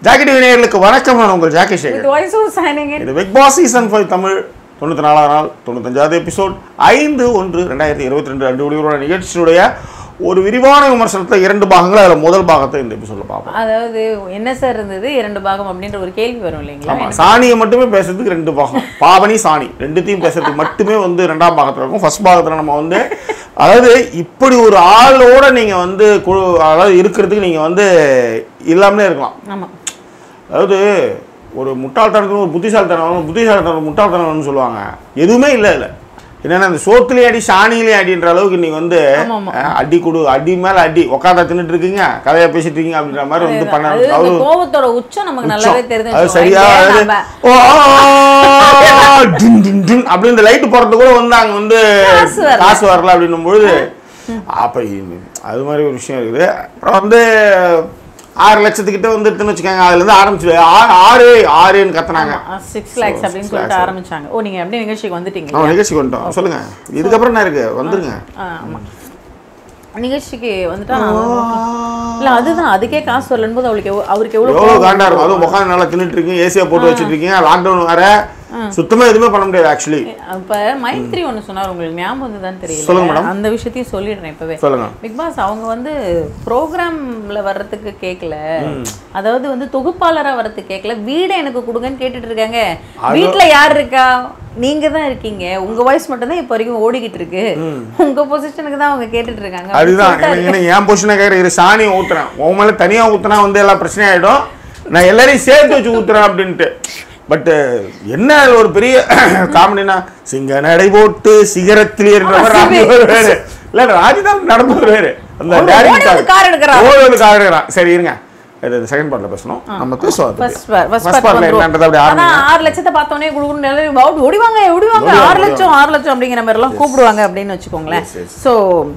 Jacket விநாயகர்களுக்கு வணக்கம் நான் உங்கள் Jackie Sekar With voice of signing in. இது Big Boss season five Tamil தொண்ணூற்றி நாலாம் நாள் தொண்ணூத்தஞ்சாவது எபிசோட் ஐந்து ஒன்று ரெண்டாயிரத்தி இருபத்தி ரெண்டு ரெண்டு ஒளிபர நிகழ்ச்சியுடைய ஒரு விரிவான விமர்சனத்தை இரண்டு பாகங்கள் அதில் முதல் பாகத்தை இந்த எபிசோடில் பார்ப்போம் அதாவது என்ன சார் இருந்தது இரண்டு பாகம் அப்படின்ற ஒரு கேள்வி வரும் இல்லைங்களா ஆமாம் சாணியை மட்டுமே பேசுறதுக்கு ரெண்டு பாகம் பாவனி சாணி ரெண்டுத்தையும் பேசுறதுக்கு மட்டுமே வந்து ரெண்டாம் பாகத்தில் இருக்கும் ஃபர்ஸ்ட் பாகத்தில் நம்ம வந்து அதாவது இப்படி ஒரு ஆளோட நீங்கள் வந்து குழு அதாவது இருக்கிறதுக்கு நீங்கள் வந்து இல்லாமலே இருக்கலாம் ஆமா அதாவது ஒரு முட்டாள்தனத்துக்கு ஒரு புத்திசாலித்தனம் புத்திசாலித்தனம் முட்டாள்தனம்னு சொல்லுவாங்க எதுவுமே இல்லை இல்லை என்னன்னா இந்த சோத்துலேயே அடி சாணியிலே அடின்ற அளவுக்கு நீங்க வந்து ஆமா, ஆமா. அஹ், அடி கொடு அடி மேல அடி உட்காந்தா தின்னுட்டு இருக்கீங்க கதையா பேசிட்டு இருக்கீங்க அப்படின்ற மாதிரி வந்து பண்ண அது இந்த அவ்வளவு கோபத்தோட உச்சம் நமக்கு நல்லாவே தெரிஞ்சு அது சரியா வச்சுக்கோங்க. அது, இங்கே ஓ, ஆ, டின், டின், டின் அப்படி இந்த லைட் போறது கூட வந்து அங்க வந்து காசு வரல. காசு வரல அப்படின்னும் பொழுது அப்ப இது- அது மாதிரி ஒரு விஷயம் இருக்குது அப்புறம் வந்து ஆறு லட்சத்துக்கிட்ட வந்துட்டுன்னு வச்சுக்கோங்க அதுல இருந்து ஆரம்பிச்சு ஆறு ஆறு ஆறுன்னு கத்துனாங்க சிக்ஸ் லேக்ஸ் அப்படின்னு சொல்லிட்டு ஆரம்பிச்சாங்க ஓ நீங்க அப்படியே நிகழ்ச்சிக்கு வந்துட்டீங்க அவன் நிகழ்ச்சிக்கு வந்துட்டோம் சொல்லுங்க இதுக்கப்புறம் என்ன இருக்கு வந்துருங்க ஆ, ஆமா நிகழ்ச்சிக்கு வந்துட்டா நான் இல்ல அதுதான் அதுக்கே காசு வரலன்னு போது அவளுக்கு எவ்வளவு- அவருக்கு எவ்வளவு எவ்வளவு கோவம் காண்டா இருக்கும் அதுவும் உட்காந்து நல்லா தின்னுட்டு இருக்கீங்க ஏசியா போட்டு வச்சுட்டு இருக்கீங்க லாக்டவுன் வேற சுத்தமா எதுவுமே பண்ண முடியாது ஆக்சுவலி அப்ப மைத்ரி ஒண்ணு சொன்னார் உங்களுக்கு ஞாபகம் வந்துதான் சொல்லுங்க தெரியல madam. அந்த விஷயத்தையும் சொல்லிடுறேன் இப்பவே சொல்லுங்க பிக் பாஸ் அவங்க வந்து ப்ரோக்ராம்ல வர்றதுக்கு கேட்கல அதாவது வந்து தொகுப்பாளரா வர்றதுக்கு கேட்கல வீடை எனக்கு கொடுங்கன்னு கேட்டுட்டு இருக்காங்க வீட்ல யார் இருக்கா நீங்க தான் இருக்கீங்க உங்க வாய்ஸ் மட்டும் தான் இப்போ வரைக்கும் ஓடிக்கிட்டு இருக்கு உங்க பொசிஷனுக்கு தான் அவங்க கேட்டுட்டு இருக்காங்க அப்படின்னு அதுதான் சொல்லிட்டாரு. எனக்கு என்ன என் பொசிஷனை கேட்குற இரு சாணி ஊத்துறேன் உன் மேலே தனியாக ஊத்துனா வந்து எல்லாம் பிரச்சனையாயிடும் நான் எல்லாரையும் சேர்த்து வச்சு ஊத்துறேன் அப்படின்ட்டு பட் என்ன அதுல ஒரு பெரிய காமெடினா சிங்க நடை போட்டு சிகரத்தில் இருக்கிற மாதிரி ராஜி வருவாரு இல்ல ராஜி தான் நடந்து வருவாரு அந்த ஓடி daring வந்து car. car எடுக்கறாரு. ஓடி வந்து கார் எடுக்கிறான் சரி இருங்க இது செகண்ட் பார்ட்ல பேசணும் நம்ம பேசுவோம் அதை First பத்தி. part- first First part partல வந்துரும். என்னன்றதை அப்படி ஆனா ஆரம்பிங்க ஆறு லட்சத்தை பார்த்தோன்னே குடுக்கணும் ஓடிவாங்க ஓடிவாங்க ஓடிவாங்க, ஆறு லட்சம் ஆறு லட்சம் அப்படிங்கிற மாதிரி எல்லாம் கூப்பிடுவாங்க அப்படின்னு வச்சுக்கோங்களேன் Yes, yes. சோ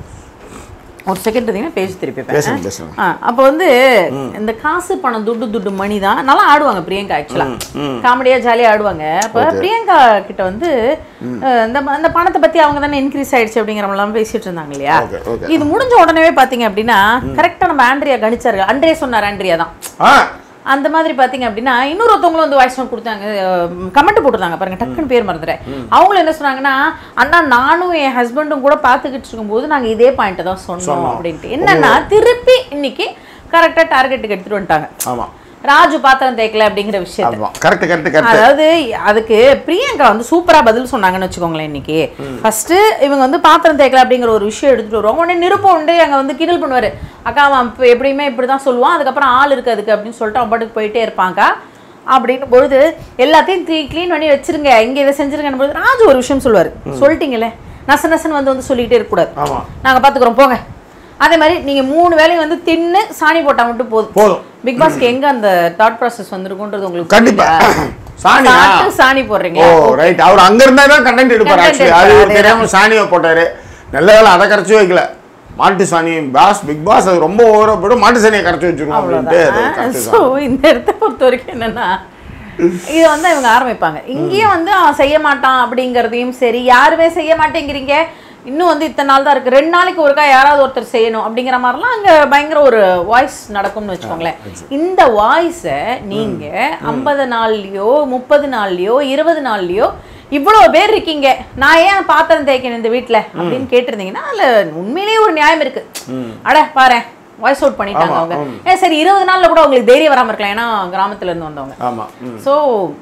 ஒரு செகண்ட் இருந்தீங்கன்னா பேஜ் திருப்பி பேசுங்க பேசுங்க ஆ, அப்ப வந்து இந்த காசு பணம் துட்டு துட்டு மணி தான் நல்லா ஆடுவாங்க பிரியங்கா ஆக்சுவலா காமெடியா ஜாலியா ஆடுவாங்க அப்ப பிரியங்கா கிட்ட வந்து அஹ், இந்த ம- இந்த பணத்தை பத்தி அவங்க தானே இன்க்ரீஸ் ஆயிடுச்சு அப்படிங்கிற மாதிரி எல்லாம் பேசிட்டு இருந்தாங்க இல்லையா Okay, okay. இது முடிஞ்ச உடனே பாத்தீங்க அப்படின்னா கரெக்டா நம்ம ஆண்ட்ரியா கணிச்சாரு அன்றே சொன்னார் ஆண்ட்ரியா தான் ஆ அந்த மாதிரி பாத்தீங்க அப்படின்னா இன்னொருத்தவங்களும் வந்து வாய்ஸ் நோட் கொடுத்தாங்க கமெண்ட் போட்டிருந்தாங்க பாருங்க டக்குன்னு பேர் மறந்துட்டேன் அவங்களும் என்ன சொன்னாங்கன்னா அண்ணா நானும் என் ஹஸ்பண்டும் கூட பார்த்துக்கிட்டு இருக்கும்போது நாங்க இதே பாயிண்ட் தான் சொன்னோம் அப்படின்ட்டு என்னன்னா திருப்பி இன்னைக்கு கரெக்டா டார்கெட்டுக்கு எடுத்துட்டு வந்துட்டாங்க ஆமா ராஜு பாத்திரம் தேய்க்கல அப்படிங்கிற விஷயத்த ஆமா கரெக்ட் கரெக்ட் கரெக்ட் அதாவது அதுக்கு பிரியங்கா வந்து சூப்பரா பதில் சொன்னாங்கன்னு வச்சுக்கோங்களேன் இன்னைக்கு ஃபர்ஸ்ட் இவங்க வந்து பாத்திரம் தேய்க்கல அப்படிங்கிற ஒரு விஷயம் எடுத்துட்டு வருவாங்க உடனே நிருப்பம் உண்டு அங்க வந்து கிண்டல் பண்ணுவாரு அக்கா அவன் இப்ப எப்படியுமே இப்படிதான் சொல்லுவான் அதுக்கப்புறம் ஆள் இருக்கு அதுக்கு அப்படின்னு சொல்லிட்டு அவன் பாட்டுக்கு போயிட்டே இருப்பாங்க அப்படின்னு பொழுது எல்லாத்தையும் க்ளீன் பண்ணி வச்சிருங்க இங்க இதை செஞ்சிருங்கன்னு பொழுது ராஜு ஒரு விஷயம் சொல்லுவாரு சொல்லிட்டீங்களே நச நசன் வந்து வந்து சொல்லிக்கிட்டே இருக்கக்கூடாது ஆமா நாங்க பாத்துக்கிறோம் போங்க அதே மாதிரி நீங்க மூணு வேலையும் வந்து தின்னு சாணி போட்டா மட்டும் போதும் போதும் பிக் பாஸ்க்கு எங்க அந்த தாட் ப்ராசஸ் வந்திருக்குன்றது உங்களுக்கு கண்டிப்பா புரியுதா? சாணியா சாப்பிட்டு சாணி போடுறீங்க ஓ ரைட் அவர் அங்க இருந்தா தான் கண்டென்ட் எடுப்பார் Content ஆக்சுவலி அது எடுப்பாரு, தெரியாம சாணியை போட்டாரு நல்ல வேளை அதை கரைச்சி வைக்கல மாட்டு சாணி பாஸ் பிக் பாஸ் அது ரொம்ப ஓவரா போயிடும் மாட்டு சாணியை கரைச்சி வச்சிருக்கோம் அப்படின்ட்டு அதை கரைச்சி ஸோ இந்த இடத்த பொறுத்த வரைக்கும் என்னன்னா இதை வந்து இவங்க ஆரம்பிப்பாங்க இங்கேயும் வந்து அவன் செய்ய மாட்டான் அப்படிங்கிறதையும் சரி யாருமே செய்ய மாட்டேங்கிறீங்க இன்னும் வந்து இத்தனை நாள் தான் இருக்கு ரெண்டு நாளைக்கு ஒருக்கா யாராவது ஒருத்தர் செய்யணும் அப்படிங்கிற மாதிரிலாம் அங்க பயங்கர ஒரு வாய்ஸ் நடக்கும்னு வச்சுக்கோங்களேன் இந்த வாய்ஸை நீங்க ஐம்பது நாள்லயோ முப்பது நாள்லயோ இருபது நாள்லயோ இவ்வளவு பேர் இருக்கீங்க நான் ஏன் பாத்திரம் தேய்க்கணும் இந்த வீட்ல அப்படின்னு கேட்டிருந்தீங்கன்னா அதுல உண்மையிலேயே ஒரு நியாயம் இருக்கு அட பாரேன் வாய்ஸ் அவுட் பண்ணிட்டாங்க ஆமா, அவங்க ஏ சரி இருபது நாள்ல கூட உங்களுக்கு தைரியம் வராம இருக்கலாம் ஏன்னா கிராமத்துல இருந்து வந்தவங்க ஆமா ம். சோ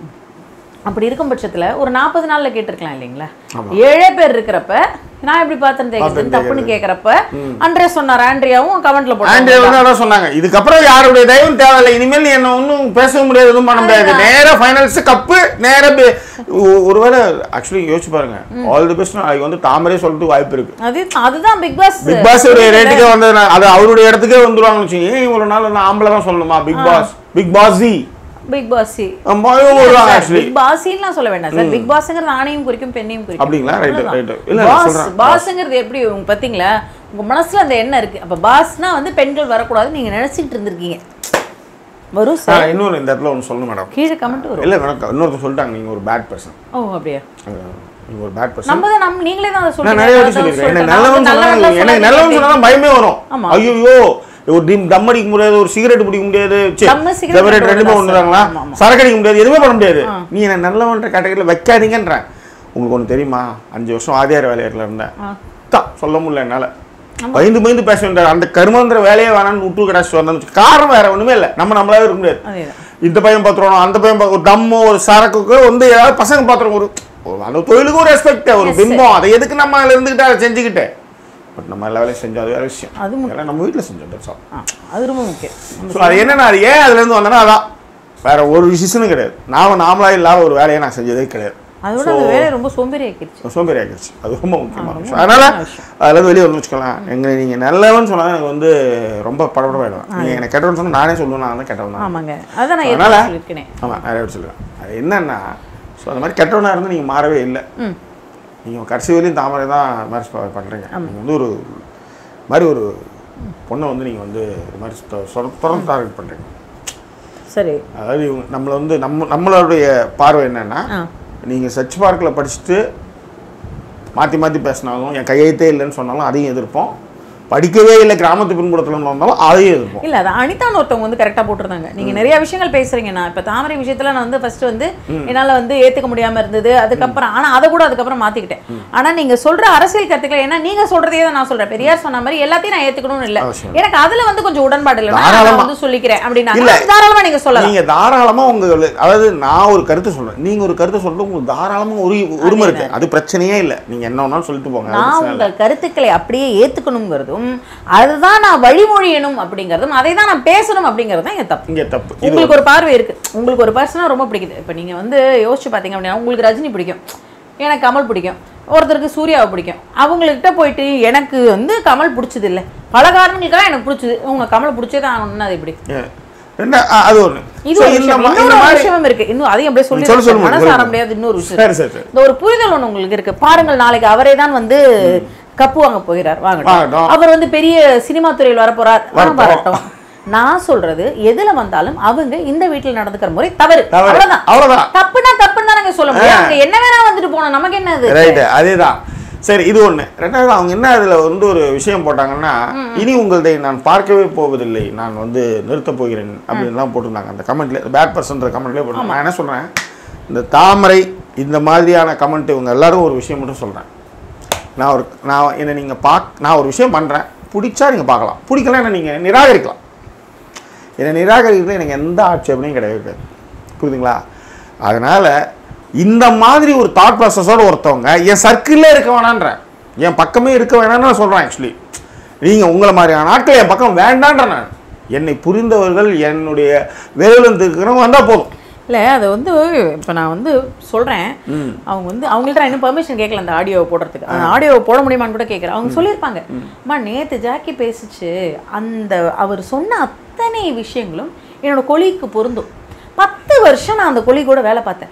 அப்படி இருக்கும் பட்சத்துல ஒரு நாற்பது நாள்ல கேட்டிருக்கலாம் இல்லைங்களா ஏழே பேர் இருக்கிறப்ப நான் எப்படி பாத்திரம் தேய்க்கிறது தப்புன்னு கேக்குறப்ப அன்றே சொன்னார் ஆண்ட்ரியாவும் கமெண்ட்ல ஆண்ட்ரியா போட்டாங்க வந்து அதான் சொன்னாங்க இதுக்கப்புறம் யாருடைய தயவும் தேவையில்லை இனிமேல் நீ என்ன ஒன்றும் பேசவும் முடியாது எதுவும் பண்ண முடியாது நேரா ஃபைனல்ஸ் கப்பு நேரா பி- ஒ- ஒருவேளை ஆக்சுவலி யோசிச்சு பாருங்க ஆல் தி பெஸ்ட் நாளைக்கு வந்து தாமரே சொல்லிட்டு வாய்ப்பு இருக்கு அது அதுதான் பிக் பாஸ் பிக் பாஸ் ஒரு ரேட்டுக்கே வந்தது அது அவருடைய இடத்துக்கே வந்துருவாங்கன்னு வச்சுங்க ஏன் இவ்வளவு நாள் நான் ஆம்பளை தான் சொல்லணுமா பிக் பாஸ் பிக் பாஸி பிக் பாஸி வருவாங்க ஆக்சுவலி பிக் பாஸ்லாம் சொல்ல வேண்டாம் சார் பிக் பாஸ்ங்கிறது ஆணையும் குறிக்கும் பெண்ணையும் குறிக்கும் அப்படிங்களா ரைட் ரைட் இல்ல நான் பாஸ் சொல்றேன் பாஸ்ங்கிறது எப்படி உங்க பாத்தீங்களா உங்க மனசுல அந்த எண்ணம் இருக்கு அப்ப பாஸ்னா வந்து பெண்கள் வரக்கூடாதுன்னு நீங்க நினைச்சிட்டு இருந்திருக்கீங்க வரும் ஆ, சார் இன்னொரு இந்த இடத்துல ஒன்று சொல்லணும் மேடம் கீழே கமெண்ட் வரும் இல்ல மேடம் இன்னொருத்தர் சொல்லிட்டாங்க நீங்க ஒரு பேட் பர்சன் ஓ அப்படியா நீங்க ஒரு பேட் பர்சன் நம்ம தான் நம்ம நீங்களே தான் அதை நான் நிறைய வாட்டி சொல்லியிருக்கேன் எனக்கு நல்லவன் நல்லவன் சொன்னா எனக்கு நல்லவன் சொன்னா பயமே வரும் ஆமா. ஐயோ ஒரு டிம் தம் அடிக்க முடியாது ஒரு சிகரெட் பிடிக்க முடியாது ச்சே, தம்மு, cigarette cigarette ரெண்டுமே ஒண்ணுதான் ஒண்ணுதாங்களா ஆமா, ஆமா. சரக்கு அடிக்க முடியாது எதுவுமே பண்ண முடியாது நீ என்ன நல்லவன்ற கேட்டகரியில் வைக்காதீங்கன்றேன் உங்களுக்கு ஒன்று தெரியுமா அஞ்சு வருஷம் ஆதியார் வேலையாரில் இருந்தேன் ஆ. தான் சொல்ல முடியல என்னால் பயந்து பயந்து பேச வேண்டாம் அந்த கருமந்திர வேலையே வேணாம்னு விட்டு கிடாச்சு வந்தேன் காரணம் வேற ஒண்ணுமே இல்லை நம்ம நம்மளாவே இருக்க முடியாது அதேதான் இந்த பையன் பாத்துருவோம் அந்த பையன் பார்க்க ஒரு தம்மோ ஒரு சரக்குக்கு வந்து ஏதாவது பசங்க பாத்துரும் ஒரு ஒரு அந்த தொழிலுக்கு ஒரு ரெஸ்பெக்ட் ஒரு Yes, பிம்பம் அதை எதுக்கு நம்ம அதில் இருந்துக்கிட்டு அதை செஞ்சுக்கிட்டு பட் நம்ம எல்லா வேலையும் செஞ்சோம் அது வேற விஷயம் அது முக்கியம். அதெல்லாம் நம்ம வீட்டில் செஞ்சோம் that's all. ஆ, அது ரொம்ப முக்கியம் ஸோ அது என்னன்னா அது ஏன் அதுலேருந்து வந்தேன்னா அதான் வேற ஒரு டிசிஷனும் கிடையாது நான் நாமளா இல்லாத ஒரு வேலையை நான் செஞ்சதே கிடையாது அதோட அந்த வேலையை ரொம்ப சோம்பேறி ஆக்கிடுச்சு சோம்பேறி ஆகிடுச்சு அது ரொம்ப முக்கியமான ரொம்ப விஷயம் அதனால முக்கியமான விஷயம். அதுலேருந்து வெளியே வந்து வச்சுக்கலாம் எங்க நீங்கள் நல்லவன்னு சொன்னா எனக்கு வந்து ரொம்ப படபடப்பாயிடுவேன் நீங்கள் எனக்கு கெட்டவன் சொன்னா நானே சொல்லுவேன் நான் தான் கெட்டவன் தான் ஆமாங்க அதான் நான் அதனால- ஏற்கனவே சொல்லியிருக்கேனே ஆமாம் நிறைய பேர் சொல்லுவேன் அது என்னன்னா ஸோ அந்த மாதிரி கெட்டவனாக இருந்து நீங்கள் மாறவே இல்லை ம் நீங்கள் கடைசி வரையும் தாமரை தான் மேரேஜ் பண்ணுறீங்க நீங்கள் வந்து ஒரு மாதிரி ஒரு பொண்ணை வந்து நீங்கள் வந்து ஒரு மாதிரி தொ- சொர- தொடர்ந்து டார்கெட் பண்ணுறீங்க சரி அதாவது இவங்க நம்மளை வந்து நம்ம நம்மளுடைய பார்வை என்னன்னா ஆ நீங்கள் சர்ச் பார்க்கில் படிச்சுட்டு மாற்றி மாற்றி பேசினாலும் என் கையெழுத்தே இல்லைன்னு சொன்னாலும் அதையும் எதிர்ப்போம் படிக்கவே இல்லை கிராமத்து பின்புலத்தில் வந்தாலும் அதையும் எதிர்ப்போம் இல்ல அது அனிதான்னு ஒருத்தவங்க வந்து கரெக்டா போட்டிருந்தாங்க நீங்க நிறைய விஷயங்கள் பேசுறீங்க நான் இப்ப தாமரை விஷயத்துல நான் வந்து ஃபர்ஸ்ட் வந்து என்னால வந்து ஏத்துக்க முடியாம இருந்தது அதுக்கப்புறம் ஆனா அதை கூட அதுக்கப்புறம் மாத்திக்கிட்டேன் ஆனா நீங்க சொல்ற அரசியல் கருத்துக்கள் ஏன்னா நீங்க சொல்றதே தான் நான் சொல்றேன் பெரியார் சொன்ன மாதிரி எல்லாத்தையும் நான் ஏத்துக்கணும்னு இல்ல அவசியம். எனக்கு அதுல வந்து கொஞ்சம் உடன்பாடு இல்லை நான் தாராளமா. வந்து சொல்லிக்கிறேன் அப்படின்னா இல்ல. தாராளமா நீங்க சொல்லலாம் நீங்க தாராளமா உங்க அதாவது நான் ஒரு கருத்து சொல்றேன் நீங்க ஒரு கருத்து சொல்றது உங்களுக்கு தாராளமா ஒரு உரிமை இருக்கு அது பிரச்சனையே இல்லை நீங்க என்ன வேணாலும் சொல்லிட்டு போங்க அது நான் பிரச்சனை இல்லை. உங்கள் கருத்துக்களை அப்படியே ஏத்துக்கணுங்கிறதும் அதுதான் நான் வழிமொழியணும் அப்படிங்கிறதும் அதை தான் நான் பேசணும் அப்படிங்கிறது தான் என் தப்பு இங்க தப்பு இது உங்களுக்கு ஒரு பார்வை இருக்கு உங்களுக்கு ஒரு பர்சனாக ரொம்ப பிடிக்குது இப்போ நீங்க வந்து யோசிச்சு பார்த்தீங்க அப்படின்னா உங்களுக்கு ரஜினி பிடிக்கும் எனக்கு கமல் பிடிக்கும் ஒருத்தருக்கு சூர்யாவை பிடிக்கும் அவங்கள்ட்ட போயிட்டு எனக்கு வந்து கமல் பிடிச்சது இல்லை பல காரணங்களுக்காக எனக்கு பிடிச்சது உங்க கமல் பிடிச்சதே ஆகணும்னு அது இப்படி ஏ, ரெண்டா அ, அது ஒண்ணு இது So, ஒரு இந்த விஷயம் மா- இந்த இன்னொரு மாதிரி விஷயம் இருக்கு இன்னும் அதையும் அப்படியே சொல்லி சொல்லு, சொல்லு, மனசு சொல்லு. ஆற முடியாது இன்னொரு விஷயம் சரி சரி சரி இந்த ஒரு புரிதல் ஒண்ணு உங்களுக்கு இருக்கு பாருங்கள் நாளைக்கு அவரே தான் வந்து கப்பு வாங்க போகிறார் வாங்கட்டும் வாங்கட்டும். அவர் வந்து பெரிய சினிமா துறையில் வரப்போறார் ஆ, வரட்டும். வரட்டும் நான் சொல்றது எதுல வந்தாலும் அவங்க இந்த வீட்டுல நடந்துக்கிற முறை தவறு தவறு. அவ்வளவுதான் அவ்வளவுதான். தப்புனா தப்புன்னு தானங்க சொல்ல முடியும் அவங்க என்ன வேணா வந்துட்டு போனோம் நமக்கு என்ன அது ரைட்டு அதேதான் சரி இது ஒண்ணு ரெண்டாவது அவங்க என்ன அதுல வந்து ஒரு விஷயம் போட்டாங்கன்னா இனி உங்களதை நான் பார்க்கவே போவதில்லை நான் வந்து நிறுத்தப் போகிறேன் அப்படின்லாம் போட்டிருந்தாங்க அந்த கமெண்ட்ல பேட் பர்சன்ற கமெண்ட்லேயே போட்டு நான் என்ன சொல்றேன் இந்த தாமரை இந்த மாதிரியான கமெண்ட் இவங்க எல்லாரும் ஒரு விஷயம் மட்டும் சொல்றேன் நான் ஒரு நான் என்னை நீங்கள் பாக் நான் ஒரு விஷயம் பண்ணுறேன் பிடிச்சா நீங்கள் பார்க்கலாம் பிடிக்கலன்னா நீங்கள் நிராகரிக்கலாம் என்னை நிராகரிக்கிறதுல எனக்கு எந்த ஆட்சேபனையும் கிடையவே கிடையாது புரியுதுங்களா அதனால் இந்த மாதிரி ஒரு தாட் ப்ராசஸோட ஒருத்தவங்க என் சர்க்கிளே இருக்க வேணான்றேன் என் பக்கமே இருக்க வேணாம்னு நான் சொல்கிறேன் ஆக்சுவலி நீங்கள் உங்களை மாதிரியான ஆட்கள் என் பக்கம் வேண்டான்ற நான் என்னை புரிந்தவர்கள் என்னுடைய விரைவில் இருக்கிறவங்க வந்தால் போதும் இல்ல அது வந்து இப்ப நான் வந்து சொல்றேன் அவங்க வந்து அவங்கள்ட்ட நான் இன்னும் பெர்மிஷன் கேட்கல அந்த ஆடியோவை போடுறதுக்கு அந்த ஆடியோவை போட முடியுமான்னு கூட கேட்குறேன் அவங்க சொல்லியிருப்பாங்க அம்மா நேத்து ஜாக்கி பேசுச்சு அந்த அவர் சொன்ன அத்தனை விஷயங்களும் என்னோட கொலிக்கு பொருந்தும் பத்து வருஷம் நான் அந்த கொலி கூட வேலை பார்த்தேன்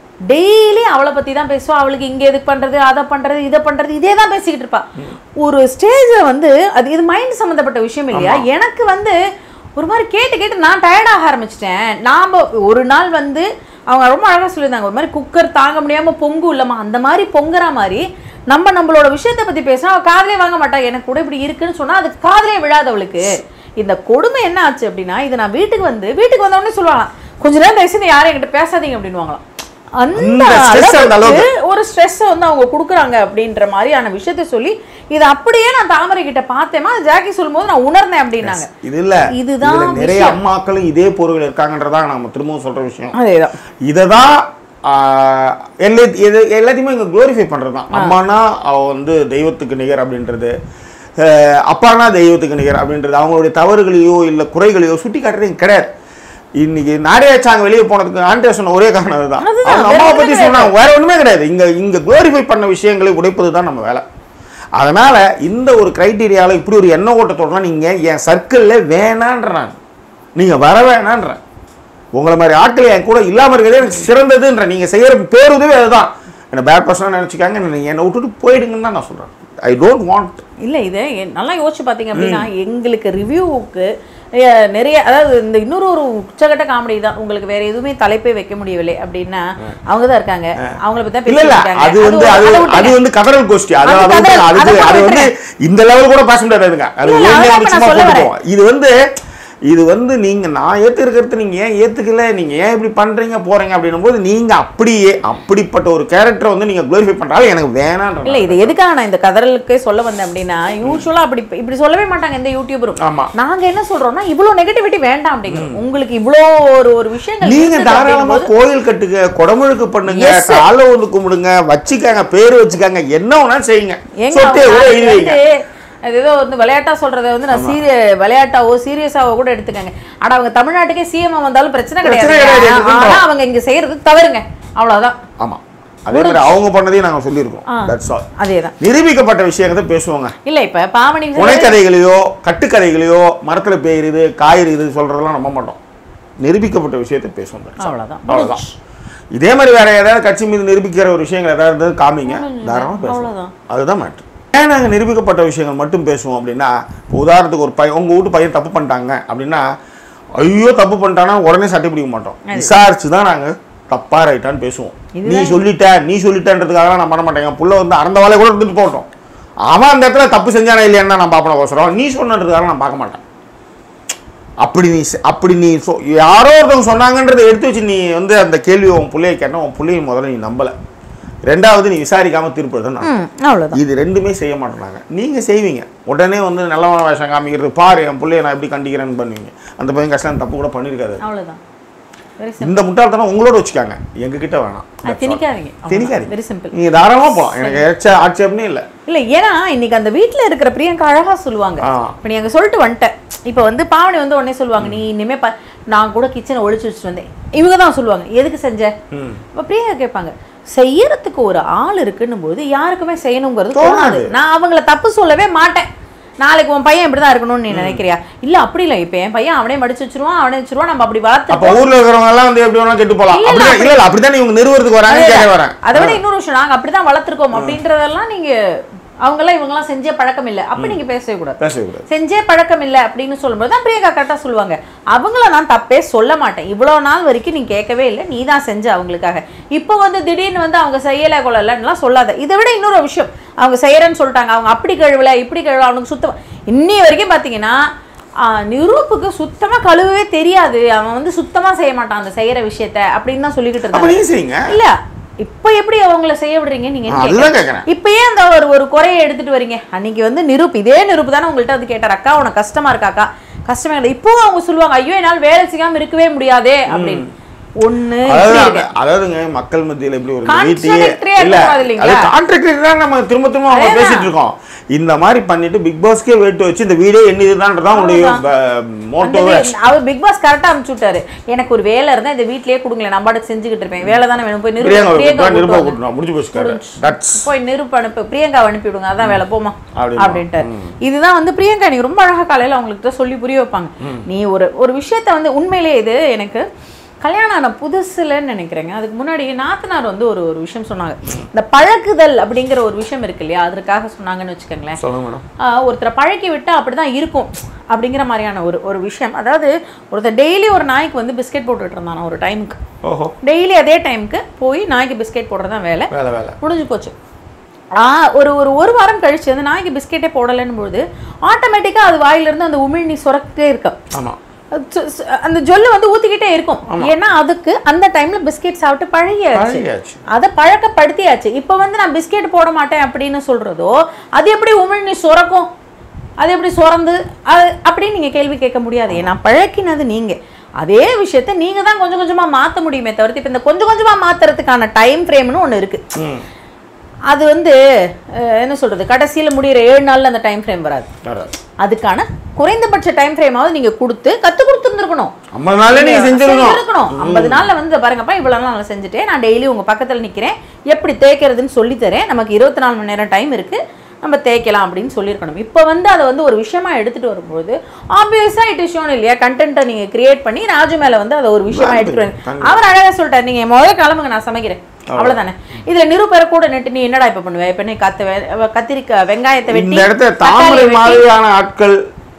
டெய்லி அவளை பத்தி தான் பேசுவா அவளுக்கு இங்க எதுக்கு பண்றது அதை பண்றது இதை பண்றது இதே தான் பேசிக்கிட்டு இருப்பா ஒரு ஸ்டேஜ்ல வந்து அது இது மைண்ட் சம்மந்தப்பட்ட விஷயம் இல்லையா எனக்கு வந்து ஒரு மாதிரி கேட்டு கேட்டு நான் டயர்டாக ஆரம்பிச்சிட்டேன் நாம் ஒரு நாள் வந்து அவங்க ரொம்ப அழகாக சொல்லியிருந்தாங்க ஒரு மாதிரி குக்கர் தாங்க முடியாமல் பொங்கு இல்லைம்மா அந்த மாதிரி பொங்குற மாதிரி நம்ம நம்மளோட விஷயத்தை பற்றி பேசினா அவள் காதலே வாங்க மாட்டா எனக்கு கூட இப்படி இருக்குன்னு சொன்னால் அது காதலே விழாதவளுக்கு இந்த கொடுமை என்ன ஆச்சு அப்படின்னா இது நான் வீட்டுக்கு வந்து வீட்டுக்கு வந்த உடனே சொல்லுவாங்களாம் கொஞ்ச நேரம் தயவுசெய்து யாரும் என்கிட்ட பேசாதீங்க அப்படின்னுவாங்களாம் அந்த அந்த stress அந்த அளவுக்கு அளவுக்கு. ஒரு ஸ்ட்ரெஸ் வந்து அவங்க கொடுக்குறாங்க அப்படின்ற மாதிரியான விஷயத்த சொல்லி இது அப்படியே நான் தாமரை கிட்ட பார்த்தேமா அது ஜாக்கி சொல்லும்போது நான் உணர்ந்தேன் அப்படின்னாங்க இது இல்ல இதுதான் இதுல நிறைய விஷயம். அம்மாக்களும் இதே பொருள் இருக்காங்கன்றதான் நம்ம திரும்பவும் சொல்ற விஷயம் அதேதான் இதை தான் எல்லா இது எல்லாத்தையுமே இங்கே க்ளோரிஃபை பண்ணுறது தான் அம்மானா அவ வந்து தெய்வத்துக்கு நிகர் அப்படின்றது அஹ் அப்பானா தெய்வத்துக்கு நிகர் அப்படின்றது அவங்களுடைய தவறுகளையோ இல்லை குறைகளையோ சுட்டி காட்டுறது இங்க கிடையாது இன்னைக்கு நாடியாச்சாங்க வெளியே போனதுக்கு ஆண்டியா சொன்ன ஒரே காரணம் அதுதான் அதுதான், அவங்க வேற அம்மாவை ஒண்ணுமே பற்றி சொன்னாங்க வேற ஒன்றுமே கிடையாது இங்கே இங்கே க்ளோரிஃபை பண்ண விஷயங்களை உடைப்பது தான் நம்ம வேலை அதனால இந்த ஒரு கிரைட்டீரியாவில் இப்படி ஒரு எண்ண ஓட்டத்தோடலாம் நீங்கள் என் சர்க்கிளில் வேணான்ற நான் நீங்கள் வர வேணான்றேன் உங்களை மாதிரி ஆட்கள் என் கூட இல்லாமல் இருக்கிறதே எனக்கு சிறந்ததுன்ற நீங்கள் செய்கிற பேருதவி அதுதான் என்னை பேட் பர்சனாக நினச்சிக்காங்க நீங்கள் என்னை விட்டுட்டு போயிடுங்கன்னு தான் நான் சொல்கிறேன் ஐ டோன்ட் வாண்ட் இல்ல இதை எ- நல்லா யோசிச்சு பார்த்தீங்க அப்படின்னா எங்களுக்கு ரிவ்யூவுக்கு ஏ, நிறைய அதாவது இந்த இன்னொரு ஒரு உச்சகட்ட காமெடி தான் உங்களுக்கு வேற எதுவுமே தலைப்பே வைக்க முடியவில்லை அப்படின்னா அவங்க தான் இருக்காங்க அவங்கள பத்தி தான் இல்ல இல்ல பேசிட்டு இருக்காங்க. அது வந்து ஒரு- அது அதை அது விட்டுருங்க. வந்து கதறல் கோஷ்டி அது அது அது வந்து கதறல், அதுக்கு அதை அது வந்து இந்த லெவல் கூட பேச முடியாதுங்க அது இல்ல, இல்ல, ஏன் அதான் வந்து இப்ப நான் சும்மா சொல்ல போட்டு வரேன். போவோம். இது வந்து இது வந்து நீங்க நான் ஏத்துக்கிறது நீங்க ஏன் ஏத்துக்கல நீங்க ஏன் இப்படி பண்றீங்க போறீங்க அப்படின்னும் போது நீங்க அப்படியே அப்படிப்பட்ட ஒரு கேரக்டரை வந்து நீங்க குளோரிஃபை பண்றாலும் எனக்கு வேணான்ற இல்ல இது எதுக்காக நான் இந்த கதறலுக்கே சொல்ல வந்தேன் அப்படின்னா யூஸ்வலா அப்படி இப்படி சொல்லவே மாட்டாங்க எந்த யூடியூபரும் ஆமா. நாங்க என்ன சொல்றோம்னா இவ்வளவு நெகட்டிவிட்டி வேண்டாம் அப்படிங்கிறோம் உங்களுக்கு இவ்வளோ ஒரு ஒரு விஷயங்கள் நீங்க இருக்குது தாராளமா அப்படிங்கும்போது- கோயில் கட்டுங்க குடமுழுக்கு பண்ணுங்க Yes, sir. காலை வந்து கும்பிடுங்க வச்சுக்காங்க பேர் வச்சுக்காங்க என்ன வேணாலும் செய்யுங்க ஏங்க சொத்தே அவங்க கூட நாளைக்கு எழுதி வைங்க வந்து அது ஏதோ வந்து விளையாட்டா சொல்றத வந்து நான் சீரிய விளையாட்டாவோ சீரியஸாவோ கூட எடுத்துக்கங்க ஆனா அவங்க தமிழ்நாட்டுக்கே சிஎம் வந்தாலும் பிரச்சனை பிரச்சனை கிடையாது கிடையாது, ஆனா எதுக்கும் அவங்க இங்க செய்யறது தவறுங்க அவ்வளவுதான் ஆமா அதே மாதிரி அவங்க பண்ணதையும் நாங்க சொல்லியிருக்கோம் ஆ. தட்ஸ் ஆல் அதேதான் நிரூபிக்கப்பட்ட விஷயத்தை பேசுவோங்க இல்ல இப்ப பாவனி புனைக்கதைகளையோ கட்டுக்கதைகளையோ மரத்துல பெய்யுது காயிருது சொல்றதெல்லாம் நம்ப மாட்டோம் நிரூபிக்கப்பட்ட விஷயத்தை பேசுவோம் that's all. அவ்வளவுதான். அவ்வளவுதான் இதே மாதிரி வேற ஏதாவது கட்சி மீது நிரூபிக்கிற ஒரு விஷயங்கள் ஏதாவது இருந்தது காமிங்க தாராளமா பேசுவோம் அவ்வளவுதான். அதுதான் மேட்ரு ஏன் நாங்கள் நிரூபிக்கப்பட்ட விஷயங்கள் மட்டும் பேசுவோம் அப்படின்னா இப்போ உதாரணத்துக்கு ஒரு பையன் உங்கள் வீட்டு பையன் தப்பு பண்ணிட்டாங்க அப்படின்னா ஐயோ தப்பு பண்ணிட்டானா உடனே சட்டை பிடிக்க மாட்டோம் விசாரிச்சு தான் நாங்கள் தப்பா ரைட்டான்னு பேசுவோம் நீ சொல்லிட்ட நீ சொல்லிட்டன்றதுக்காக நான் பண்ண மாட்டேங்க புள்ள வந்து அறந்த வேலையை கூட இருந்துட்டு போகட்டும் அவன் அந்த இடத்துல தப்பு செஞ்சானா இல்லையான்னு நான் பார்ப்பன அவசரம் நீ சொன்னதுக்காக நான் பார்க்க மாட்டேன் அப்படி நீ செ- அப்படி நீ சொ யாரோ ஒருத்தவங்க சொன்னாங்கன்றதை எடுத்து வச்சு நீ வந்து அந்த கேள்வியை உன் பிள்ளைய கேட்டால் உன் பிள்ளைய முதல்ல நீ நம்பலை ரெண்டாவது நீ விசாரிக்காம தீர்ப்பு எழுத நான் ம், அவ்வளவுதான் இது ரெண்டுமே செய்ய மாட்டேறாங்க நீங்க செய்வீங்க உடனே வந்து நல்லவன வேஷம் காமிக்கிறது பாரு என் பிள்ளைய நான் எப்படி கண்டிக்கிறேன்னு பண்ணுவீங்க அந்த பையன் கஷ்டம் தப்பு கூட பண்ணியிருக்காரு அவ்வளவுதான் வெரி இந்த முட்டாள்தனம் உங்களோட வச்சுக்காங்க எங்க கிட்ட வேணாம் அது திணிக்காதீங்க வெரி திணிக்காதீங்க சிம்பிள் நீங்க தாராளமா போகலாம் எனக்கு ஏச்ச ஆட்சேபனே இல்லை இல்ல ஏன்னா இன்னைக்கு அந்த வீட்ல இருக்கிற பிரியங்கா அழகா சொல்லுவாங்க ஆ. இப்ப நீ அங்க சொல்லிட்டு வந்துட்டேன் இப்ப வந்து பாவனி வந்து உடனே சொல்லுவாங்க நீ இனிமே ப- நான் கூட கிச்சனை ஒழிச்சு வச்சுட்டு வந்தேன் இவங்க தான் சொல்லுவாங்க எதுக்கு செஞ்ச ம். இப்ப பிரியங்கா கேட்பாங்க செய்யறதுக்கு ஒரு ஆள் இருக்குன்னும் போது யாருக்குமே செய்யணுங்கிறது தோணாது. தோணாது நான் அவங்கள தப்பு சொல்லவே மாட்டேன் நாளைக்கு உன் பையன் இப்படிதான் இருக்கணும்னு நீ நினைக்கிறியா இல்ல அப்படி இல்ல இப்ப என் பையன் அவனே மடிச்சு வச்சிருவான் அவனே வச்சிருவான் நம்ம அப்படி அப்ப வளர்த்து ஊர்ல இருக்கிறவங்க எல்லாம் வந்து எப்படி வேணா கெட்டு போலாம் இல்ல, அப்படிதான் இல்ல இல்ல அப்படிதான் இவங்க நிறுவனத்துக்கு வராங்க கேட்க வரேன் அதை விட இன்னொரு விஷயம் நாங்க அப்படிதான் வளர்த்துருக்கோம் அப்படின்றதெல்லாம் நீங்க அவங்கெல்லாம் இவங்கெல்லாம் செஞ்சே பழக்கம் இல்ல அப்ப நீங்க பேசவே கூடாது பேசக்கூடாது செஞ்சே பழக்கம் இல்லை அப்படின்னு சொல்லும்போது தான் பிரியங்கா கரெக்டாக சொல்லுவாங்க அவங்கள நான் தப்பே சொல்ல மாட்டேன் இவ்வளோ நாள் வரைக்கும் நீ கேட்கவே இல்லை நீ தான் செஞ்ச அவங்களுக்காக இப்போ வந்து திடீர்னு வந்து அவங்க செய்யலை கொள்ளலைன்னுலாம் சொல்லாத இதை விட இன்னொரு விஷயம் அவங்க செய்யறேன்னு சொல்லிட்டாங்க அவங்க அப்படி கழுவல இப்படி கழுவல அவனுக்கு சுத்தம் இன்னி வரைக்கும் பார்த்தீங்கன்னா ஆஹ், நிரூப்புக்கு சுத்தமா கழுவவே தெரியாது அவன் வந்து சுத்தமா செய்ய மாட்டான் அந்த செய்யற விஷயத்த அப்படின்னு தான் சொல்லிக்கிட்டு அப்ப இருந்தாங்க நீங்க செய்யுங்க இல்ல இப்ப எப்படி அவங்கள செய்ய விடுறீங்க நீங்க நான் அதுதான் கேட்கறேன் இப்பயே அந்த ஒரு ஒரு குறையை எடுத்துட்டு வரீங்க அன்னைக்கு வந்து நிரூப் இதே நிரூப் தானே உங்கள்ட்ட வந்து கேட்டார் அக்கா உனக்கு கஷ்டமா இருக்காக்கா கஷ்டமா இல்லை இப்போ அவங்க சொல்லுவாங்க ஐயோ என்னால் வேலை செய்யாம இருக்கவே முடியாதே அப்படின்னு ஒண்ணு இப்படி அதாவது இருக்கு. அந்த- அதாவதுங்க மக்கள் மத்தியில எப்படி ஒரு Contradictory-ஆ வீட்டையே இல்ல இருக்கக்கூடாது இல்லைங்களா? அது கான்ட்ராக்டரி தான் நம்ம திரும்ப திரும்ப அவங்க அதேதான். பேசிட்டு இருக்கோம் இந்த மாதிரி பண்ணிட்டு பிக் பாஸ்க்கே வெயிட் வச்சு இந்த வீடே என்னதுதான்றதான் உங்களுடைய அந்த மோட்டோவே வே- அவர் பிக் பாஸ் கரெக்டா அனுப்பிச்சு விட்டாரு எனக்கு ஒரு வேலை இருந்தா இந்த வீட்லயே கொடுங்களேன் நான் பாட்டுக்கு செஞ்சுக்கிட்டு இருப்பேன் வேலை தானே வேணும் போய் நிரூப் பிரியங்கா பிரியங்கா நிருபா கூப்பிட்டு வாங்க. கூட்டணும் முடிஞ்சு போச்சு தட்ஸ் போய் நிருப் அனுப்பு பிரியங்கா அனுப்பி விடுங்க அதான் வேலை போமா அப்படிமா. அப்படின்ட்டு இதுதான் வந்து பிரியங்கா நீ ரொம்ப அழகா காலையில அவங்களுக்கு சொல்லி புரிய வைப்பாங்க நீ ஒரு ஒரு விஷயத்த வந்து உண்மையிலே இது எனக்கு கல்யாணம் ஆன புதுசுலன்னு நினைக்கிறேங்க அதுக்கு முன்னாடி நாத்தனார் வந்து ஒரு ஒரு விஷயம் சொன்னாங்க இந்த பழகுதல் அப்படிங்கிற ஒரு விஷயம் இருக்கு இல்லையா அதற்காக சொன்னாங்கன்னு வச்சுக்கோங்களேன் சொல்லுங்க மேடம் ஆஹ் ஒருத்தரை பழக்கி விட்டு அப்படிதான் இருக்கும் அப்படிங்கிற மாதிரியான ஒரு ஒரு விஷயம் அதாவது ஒருத்தர் டெய்லி ஒரு நாய்க்கு வந்து பிஸ்கெட் போட்டுட்டு இருந்தானா ஒரு டைமுக்கு ஓஹோ டெய்லி அதே டைமுக்கு போய் நாய்க்கு பிஸ்கெட் போடுறது தான் வேலை வேலை வேலை முடிஞ்சு போச்சு ஆ ஒரு ஒரு ஒரு வாரம் கழிச்சு அந்த நாய்க்கு பிஸ்கெட்டே போடலைன்னு பொழுது ஆட்டோமேட்டிக்காக அது வாயிலிருந்து அந்த உமிழ்நீ சுரக்கிட்டே இருக்கும் ஆமா அது சு- சு- அந்த ஜொல்லு வந்து ஊத்திக்கிட்டே இருக்கும் ஏன்னா அதுக்கு அந்த டைம்ல பிஸ்கெட் சாப்பிட்டு பழகியாச்சு பழகியாச்சு. அதை பழக்கப்படுத்தியாச்சு இப்போ வந்து நான் பிஸ்கெட் போட மாட்டேன் அப்படின்னு சொல்றதோ அது எப்படி உமிழ்நீ சுரக்கும் அது எப்படி சுரந்து அது அப்படின்னு நீங்க கேள்வி கேட்க முடியாது ஏன்னா பழக்கினது நீங்க அதே விஷயத்த நீங்க தான் கொஞ்சம் கொஞ்சமா மாத்த முடியுமே தவிர்த்து இப்போ இந்த கொஞ்சம் கொஞ்சமா மாத்துறதுக்கான டைம் ஃப்ரேம்னு ஒண்ணு இருக்கு ம் அது வந்து அஹ், என்ன சொல்றது கடைசியில முடியிற ஏழு நாள்ல அந்த டைம் ஃப்ரேம் வராது வராது அதுக்கான குறைந்தபட்ச டைம் ஃப்ரேமாவது நீங்க கொடுத்து கத்து கொடுத்துருந்துருக்கணும் ஐம்பது நாள்ல நீங்க செஞ்சிருக்கணும் செஞ்சிருக்கணும் ஐம்பது நாள்ல வந்து இதை பாருங்கப்பா இவ்வளவு நாள் நான் செஞ்சுட்டேன் நான் டெய்லி உங்க பக்கத்துல நிக்கிறேன் எப்படி தேய்க்கிறதுன்னு சொல்லி தரேன் நமக்கு இருபத்தி நாலு மணி நேரம் டைம் இருக்கு நம்ம தேய்க்கலாம் அப்படின்னு சொல்லியிருக்கணும் இப்போ வந்து அதை வந்து ஒரு விஷயமா எடுத்துட்டு வரும்போது ஆப்வியஸா இட் இஸ் ஷோன் இல்லையா கண்டென்ட்டை நீங்க கிரியேட் பண்ணி ராஜு மேல வந்து அதை ஒரு விஷயமா எடுத்துட்டு வந்து அவர் அழகா சொல்லிட்டாரு நீங்க முதல்ல கிளம்புங்க நான் சமைக்கிறேன் அவ்வளவுதானே இதுல நிருபரை கூட நெட்டு நீ என்னடா இப்ப பண்ணுவ இப்ப நீ கத்த கத்திரிக்காய் வெங்காயத்தை வெட்டி இந்த இடத்துல தக்காளியை தாமரை வெட்டி, மாதிரியான ஆட்கள்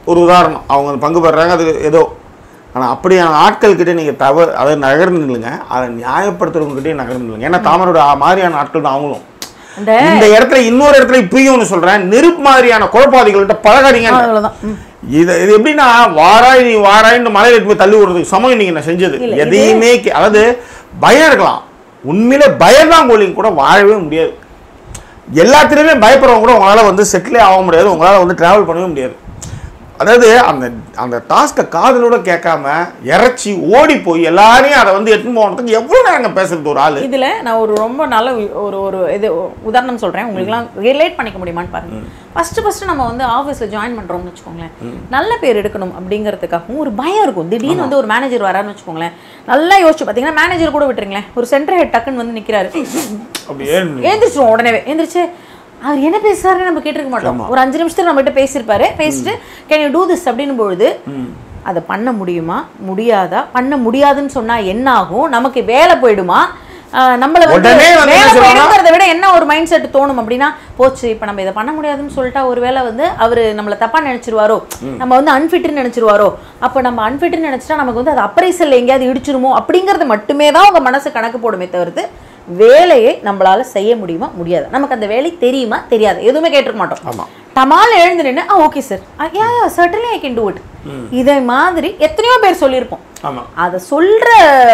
ஒரு உதாரணம் அவங்க அந்த பங்கு பெறுறாங்க அது ஏதோ ஆனால் அப்படியான ஆட்கள்கிட்ட நீங்கள் தவறு அதை நகர்ந்து நில்லுங்க அதை நியாயப்படுத்துறவங்ககிட்டயும் நகர்ந்து நில்லுங்க ஏன்னா தாமரோட மாதிரியான ஆட்கள் தான் அவங்களும் அந்த இந்த இடத்துல இன்னொரு இடத்துல இப்பயும் ஒன்று சொல்றேன் நெருப்பு மாதிரியான குழப்பாதிகள்கிட்ட பழகாதீங்க அவ்வளவுதான் ம். இது இது எப்படின்னா வாராய் நீ வாராய்ன்னு மலையில எடுத்து போய் தள்ளி விடுறதுக்கு சமயம் நீங்க நான் செஞ்சது இல்ல, இது- எதையுமே கே- அதாவது பயம் இருக்கலாம் உண்மையிலே பயம் தான் கோலிங்க கூட வாழவே முடியாது எல்லாத்துலேயுமே பயப்படுறவங்க கூட உங்களால் வந்து செட்டிலே ஆக முடியாது உங்களால் வந்து ட்ராவல் பண்ணவே முடியாது அதாவது அந்த அந்த டாஸ்க்கை காதலோட கேட்காம இறைச்சி ஓடி போய் எல்லாரையும் அதை வந்து எடுத்துன்னு போகிறதுக்கு எவ்வளோ நேரம் பேசுறது ஒரு ஆள் இதுல நான் ஒரு ரொம்ப நல்ல வி- ஒரு ஒரு இது உதாரணம் சொல்றேன் உங்களுக்குலாம் ரிலேட் பண்ணிக்க முடியுமான்னு பாருங்க ஃபர்ஸ்ட் ஃபர்ஸ்ட் நம்ம வந்து ஆஃபீஸில் ஜாயின் பண்றோம்னு வச்சுக்கோங்களேன் நல்ல பேர் எடுக்கணும் அப்படிங்கிறதுக்காகவும் ஒரு பயம் இருக்கும் திடீர்னு வந்து ஒரு மேனேஜர் வராருன்னு வச்சுக்கோங்களேன் நல்லா யோசிச்சு பார்த்தீங்கன்னா மேனேஜர் கூட விட்டுருங்களேன் ஒரு சென்டர் ஹெட் டக்குன்னு வந்து நிக்கிறாரு அப்படியே ஏந்திரிச்சிருவோம் உடனே எந்திரிச்சு அவர் என்ன பேசுறாருன்னு நம்ம கேட்டிருக்க மாட்டோம் ஒரு அஞ்சு நிமிஷத்துக்கு நம்ம கிட்ட பேசியிருப்பாரு பேசிட்டு கேன் யூ டூ திஸ் அப்படின்னு பொழுது அதை பண்ண முடியுமா முடியாதா பண்ண முடியாதுன்னு சொன்னா என்ன ஆகும் நமக்கு வேலை போயிடுமா ஆஹ் நம்மள வந்து உடனே வந்து என்ன வேலை சொல்லணும்னா- போயிடுங்கிறத விட என்ன ஒரு மைண்ட் செட் தோணும் அப்படின்னா போச்சு இப்போ நம்ம இதை பண்ண முடியாதுன்னு சொல்லிட்டா ஒரு வேளை வந்து அவர் நம்மளை தப்பா நினைச்சிருவாரோ நம்ம வந்து அன்ஃபிட்னு நினைச்சிருவாரோ அப்போ நம்ம அன்ஃபிட்னு நினைச்சிட்டா நமக்கு வந்து அது அப்ரைசல் எங்கேயாவது இடிச்சிருமோ அப்படிங்கிறது மட்டுமே தான் உங்க மனசு கணக்கு போடுமே தவிர்த்து வேலையை நம்மளால செய்ய முடியுமா முடியாது நமக்கு அந்த வேலை தெரியுமா தெரியாது எதுவுமே கேட்டிருக்க மாட்டோம் ஆமா. தமால் எழுந்து நின்று ah okay sir ya ya certainly I can do it இதை மாதிரி எத்தனையோ பேர் சொல்லியிருப்போம் ஆமாம் அதை சொல்ற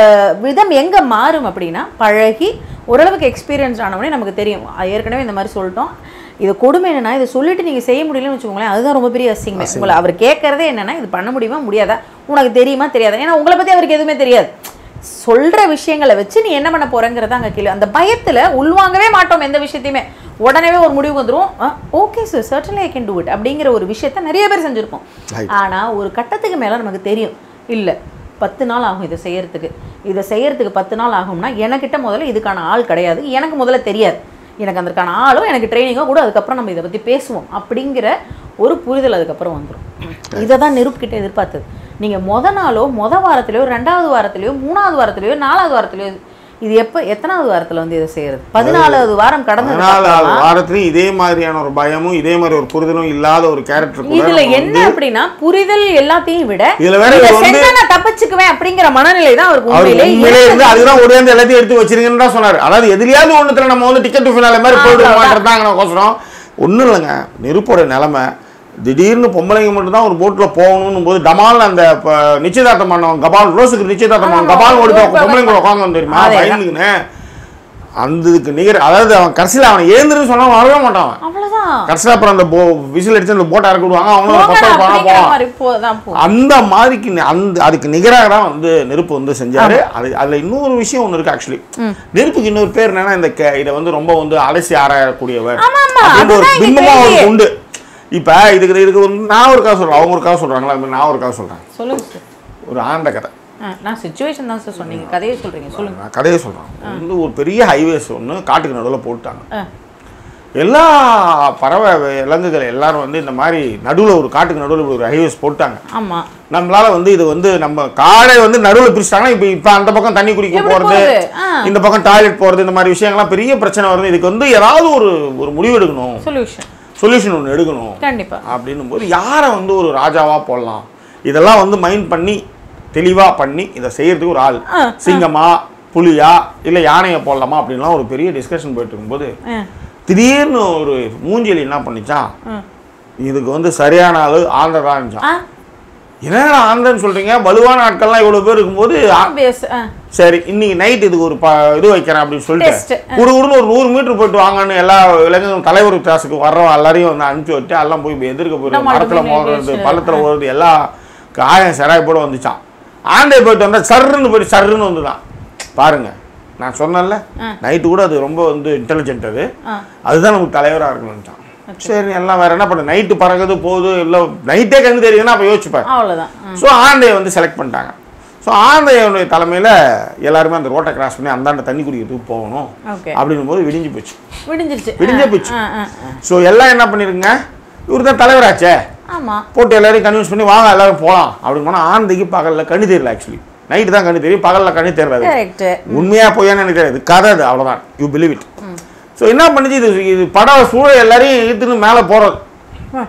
விதம் எங்க மாறும் அப்படின்னா பழகி ஓரளவுக்கு எக்ஸ்பீரியன்ஸ் ஆனவொடனே நமக்கு தெரியும் அஹ் ஏற்கனவே இந்த மாதிரி சொல்லிட்டோம் இது கொடுமை என்னன்னா இதை சொல்லிட்டு நீங்க செய்ய முடியலன்னு வச்சுக்கோங்களேன் அதுதான் ரொம்ப பெரிய அசிங்கமே உங்களை அவர் கேட்கறதே என்னன்னா இது பண்ண முடியுமா முடியாதா உனக்கு தெரியுமா தெரியாதா ஏன்னா உங்களை பத்தி அவருக்கு எதுவுமே தெரியாது சொல்ற விஷயங்களை வச்சு நீ என்ன பண்ண போறங்கிறத அங்க கேள்வி அந்த பயத்துல உள்வாங்கவே மாட்டோம் எந்த விஷயத்தையுமே உடனே ஒரு முடிவுக்கு வந்துரும் okay sir certainly I can do it அப்படிங்கிற ஒரு விஷயத்த நிறைய பேர் செஞ்சிருப்போம் Right. ஆனா ஒரு கட்டத்துக்கு மேல நமக்கு தெரியும் இல்ல பத்து நாள் ஆகும் இதை செய்யறதுக்கு இதை செய்யறதுக்கு பத்து நாள் ஆகும்னா எனக்கிட்ட முதல்ல இதுக்கான ஆள் கிடையாது எனக்கு முதல்ல தெரியாது எனக்கு அதற்கான ஆளோ எனக்கு ட்ரைனிங்கோ கூட அதுக்கப்புறம் நம்ம இதை பற்றி பேசுவோம் அப்படிங்கிற ஒரு புரிதல் அதுக்கப்புறம் வந்துடும் இதை தான் நிரூப்கிட்ட எதிர்பார்த்தது நீங்கள் மொத நாளோ மொத வாரத்திலையோ ரெண்டாவது வாரத்திலையோ மூணாவது வாரத்திலையோ நாலாவது வாரத்திலையோ இது எப்போ எத்தனாவது வாரத்தில் வந்து இதை செய்யறது பதினாலாவது வாரம் கடந்து பதினாலாவது வாரத்துலயும் இதே மாதிரியான ஒரு பயமும் இதே மாதிரி ஒரு புரிதலும் இல்லாத ஒரு கேரக்டர் இதுல என்ன அப்படின்னா புரிதல் எல்லாத்தையும் விட இதுல வேற இதை இவர் வந்து செஞ்சா நான் தப்பிச்சுக்குவேன் அப்படிங்கிற மனநிலை தான் அவருக்கு அவர் உண்மையிலே உண்மையிலே இருந்து இருந்தது. அதுதான் ஓடியாந்து எல்லாத்தையும் எடுத்து வச்சிருங்கன்னு தான் சொன்னாரு அதாவது எதுலயாவது ஒண்ணுத்துல நம்ம வந்து டிக்கெட் ஃபினால மாதிரி போயிடுவோமான்றதாங்கனக்கோசரம் ஒண்ணும் இல்லைங்க நெருப்போட நிலைமை திடீர்னு பொம்பளைங்க மட்டும் தான் ஒரு போட்ல போகணும் போது டமால் அந்த ப- நிச்சயதார்த்தம் பண்ணவங்க கபால் ரோஸுக்கு நிச்சயதார்த்தம் பண்ணவங்க ஆமா, கபால் ஓடி ஆமா, பொம்பளைங்க உட்காந்து வந்து தெரியுமா அதேதான். பயந்துக்குன்னு அந்த இதுக்கு நிகர் அதாவது அவன் கடைசியில் அவன் எழுந்துருன்னு சொன்னா அவன் வரவே மாட்டான் அவன். அவ்வளவுதான் கடைசியில் அப்புறம் அந்த போ விசில் அடிச்சு அந்த போட்டை இறக்கி விடுவாங்க அவனும் போங்கடா பத்தல் போனா அப்படிங்கிற போவான் மாதிரி போதான் போ அந்த மாதிரிக்கு நி- அந்த அதுக்கு நிகராக தான் வந்து நெருப்பு வந்து செஞ்சாரு அது அதுல இன்னொரு விஷயம் ஒன்று இருக்கு ஆக்சுவலி நெருப்புக்கு இன்னொரு பேர் என்னன்னா இந்த கே- இதை வந்து ரொம்ப வந்து அலசி ஆராயக்கூடியவர் ஆமா, ஆமா, அப்படின்ற ஒரு அதுதான் இங்க பிம்பமும் அவருக்கு கேள்வியே. உண்டு இப்ப இதுக்கு இதுக்கு வந்து நான் ஒரு கதை சொல்றேன் அவங்க ஒரு கதை சொல்றாங்களா இப்ப நான் ஒரு கதை சொல்றேன் சொல்லுங்க சார் ஒரு ஆண்ட கதை ஆ, நான் சுச்சுவேஷன் தான் சார் சொன்னீங்க கதையை சொல்றீங்க சொல்லுங்க நான் கதையை சொல்றேன் வந்து ஒரு பெரிய ஹைவேஸ் ஒன்று காட்டுக்கு நடுவில் போட்டாங்க ஆ, எல்லா பறவை விலங்குகள் எல்லாரும் வந்து இந்த மாதிரி நடுவில் ஒரு காட்டுக்கு நடுவில் ஒரு ஹைவேஸ் போட்டாங்க ஆமா நம்மளால வந்து இது வந்து நம்ம காடை வந்து நடுவில் பிரிச்சிட்டாங்கன்னா இப்போ இப்போ அந்த பக்கம் தண்ணி குடிக்க எப்படி போறது போறது? ஆ. இந்த பக்கம் டாய்லெட் போறது இந்த மாதிரி விஷயங்கள்லாம் பெரிய பிரச்சனை வருது இதுக்கு வந்து ஏதாவது ஒரு ஒரு முடிவு எடுக்கணும் சொல்யூஷன் சொல்யூஷன் ஒன்று எடுக்கணும் கண்டிப்பா அப்படின்னும் போது யாரை வந்து ஒரு ராஜாவா போடலாம் இதெல்லாம் வந்து மைண்ட் பண்ணி தெளிவா பண்ணி இதை செய்யறதுக்கு ஒரு ஆள் ஆ, சிங்கமா புலியா இல்லை யானையை போடலாமா அப்படின்லாம் ஒரு பெரிய டிஸ்கஷன் போயிட்டு இருக்கும்போது ஆ, திடீர்னு ஒரு மூஞ்சலி என்ன பண்ணிச்சான் ஆ. இதுக்கு வந்து சரியான ஆளு ஆந்திரா இருந்துச்சான் ஆ, என்னடா ஆந்திரன்னு சொல்றீங்க வலுவான ஆட்கள்லாம் இவ்வளவு பேர் இருக்கும்போது ஆ, obvious, ஆ. சரி இன்னைக்கு நைட் இதுக்கு ஒரு ப இது வைக்கிறேன் அப்படின்னு Test, சொல்லிட்டு ஆ. குடுகுடுன்னு ஒரு நூறு மீட்டர் போயிட்டு வாங்கன்னு எல்லா இளைஞர்கள் தலைவர் கிளாஸுக்கு வர்றவங்க எல்லாரையும் வந்து அனுப்பிச்சு விட்டு எல்லாம் போய் இப்ப எதிர்க்க போயிடுது நம்ம மரத்துல அடுத்து மோதுறது negotiation. பள்ளத்துல ஓடுறது எல்லாம் காயம் செராய் போட வந்துச்சான் ஆண்டே போயிட்டு வந்தா சர்ருன்னு போயிட்டு சர்ருன்னு வந்துதான் பாருங்க நான் சொன்னேன்ல ஆ. நைட்டு கூட அது ரொம்ப வந்து இன்டெலிஜென்ட் அது ஆ. அதுதான் நமக்கு தலைவராக இருக்கணும்ட்டான் சரி எல்லாம் வேற என்ன பண்ண நைட்டு பறக்குது போகுது இல்லை நைட்டே கண்ணு தெரியுதுன்னா அப்போ யோசிச்சுப்பேன் அவ்வளவுதான் ஆ. ஸோ ஆண்டையை வந்து செலக்ட் பண்ணிட்டாங்க ஸோ ஆண்டையனுடைய தலைமையில் எல்லாருமே அந்த ரோட்டை கிராஸ் பண்ணி அந்தாண்ட தண்ணி குடிக்கிறதுக்கு போகணும் ஓகே அப்படின்னும் போது விடிஞ்சு போச்சு விடிஞ்சிருச்சு விடிஞ்சே ஆ, போச்சு. ஆ, ஆ, ஆ. ஸோ எல்லாம் என்ன பண்ணிருங்க இவர் தான் தலைவராச்சே ஆமா போட்டு எல்லாரையும் கன்வின்ஸ் பண்ணி வாங்க எல்லாரும் போகலாம் அப்படின்னு போனால் ஆந்தைக்கு பகலில் கண்ணு தெரியல ஆக்சுவலி நைட்டு தான் கண்ணு தெரியும் பகலில் கண்ணு தெரியல கரெக்ட் உண்மையா பொய்யான்னு எனக்கு தெரியாது கதை அது அவ்வளோதான் யூ பிலீவ் இட் ஸோ என்ன பண்ணுச்சு இது இது படம் சூழல் எல்லாரையும் இழுத்துன்னு மேலே போகிறது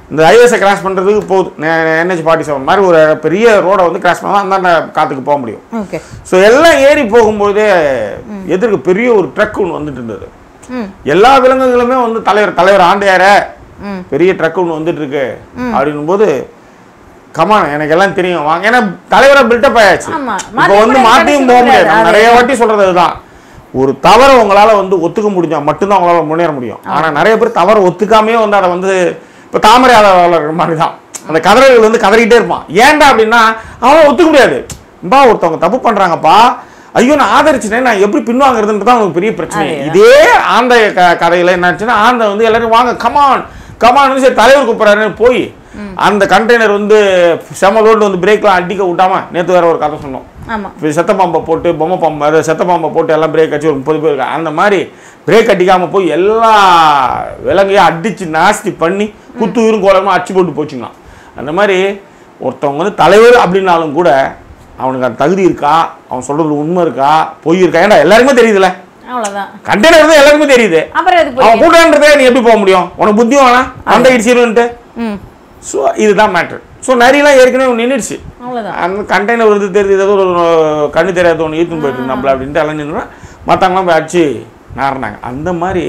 இந்த ஹைவேஸை கிராஸ் பண்ணுறதுக்கு போகுது என்ஹெச் ஃபார்ட்டி செவன் மாதிரி ஒரு பெரிய ரோடை வந்து கிராஸ் பண்ணால் அந்தாண்ட காற்றுக்கு போக முடியும் ஓகே ஸோ எல்லாம் ஏறி போகும்போதே எதிர்க்கு பெரிய ஒரு ட்ரக் ஒன்று வந்துட்டு இருந்தது ம் எல்லா விலங்குகளுமே வந்து தலைவர் தலைவர் ஆண்டையார ம் பெரிய ட்ரக் ஒன்று வந்துட்டு இருக்கு அப்படின்னும் போது கமான் எனக்கு எல்லாம் தெரியும் வாங்க ஏன்னா தலைவரை பில்டப் ஆயாச்சு ஆமா. இப்போ வந்து மாத்தி மாற்றியும் கூட போக முடியாது கிடையாது. நான் நிறைய வாட்டி சொல்றது அதுதான் ஒரு தவறை உங்களால வந்து ஒத்துக்க முடிஞ்சா மட்டும்தான் உங்களால முன்னேற முடியும் ஆனா நிறைய பேர் தவறை ஒத்துக்காமையே வந்து அதை வந்து இப்போ தாமரை ஆளர் மாதிரி தான் அந்த கதறல்கள் வந்து கதறிக்கிட்டே இருப்பான் ஏன்டா அப்படின்னா அவன் ஒத்துக்க முடியாது பா ஒருத்தவங்க தப்பு பண்றாங்கப்பா ஐயோ நான் ஆதரிச்சிட்டேன் நான் எப்படி பின்வாங்குறதுன்றது தான் அவனுக்கு பெரிய பிரச்சனை அதேதான். இதே ஆந்த க- கதையில என்னாச்சுன்னா ஆந்த வந்து எல்லாரும் வாங்க கமான் கமான் சரி தலைவர் கூப்பிட்றாருன்னு போய் அந்த கண்டெய்னர் வந்து செம ரோடு வந்து பிரேக்லாம் அடிக்க விட்டாம நேத்து வேற ஒரு கதை சொன்னோம் ஆமா இப்போ செத்த பாம்பை போட்டு பொம்மை பாம்பு அதை செத்த பாம்பை போட்டு எல்லாம் பிரேக் அடிச்சு ஒரு முப்பது பேர் இருக்காங்க அந்த மாதிரி பிரேக் அடிக்காம போய் எல்லா விலங்கையும் அடிச்சு நாஸ்தி பண்ணி குத்து உயிரும் கோலமா அடிச்சு போட்டு போச்சுங்களாம் அந்த மாதிரி ஒருத்தவங்க வந்து தலைவர் அப்படின்னாலும் கூட அவனுக்கு அந்த தகுதி இருக்கா அவன் சொல்றது உண்மை இருக்கா பொய் இருக்கா ஏன்டா எல்லாருக்குமே தெரியுதுல்ல அவ்வளவுதான் கண்டெய்னர் தான் எல்லாருக்குமே தெரியுது அப்புறம் எதுக்கு அவன் போய் கூட்டான்றதே நீ எப்படி போக முடியும் உனக்கு புத்தி வேணாம் அந்த இடிச்சிருன்ட்டு ம் ஸோ இதுதான் மேட்ரு ஸோ நிறையலாம் ஏற்கனவே நின்றுடுச்சு அவ்வளவுதான் அந்த கண்டெய்னர் வந்து தெரியுது ஏதோ ஒரு கண்ணு தெரியாத ஒன்று ஈத்துன்னு போயிட்டு நம்மள அப்படின்ட்டு அலைஞ்சிருந்தா மற்றவங்களாம் போய் அடிச்சு நாரினாங்க அந்த மாதிரி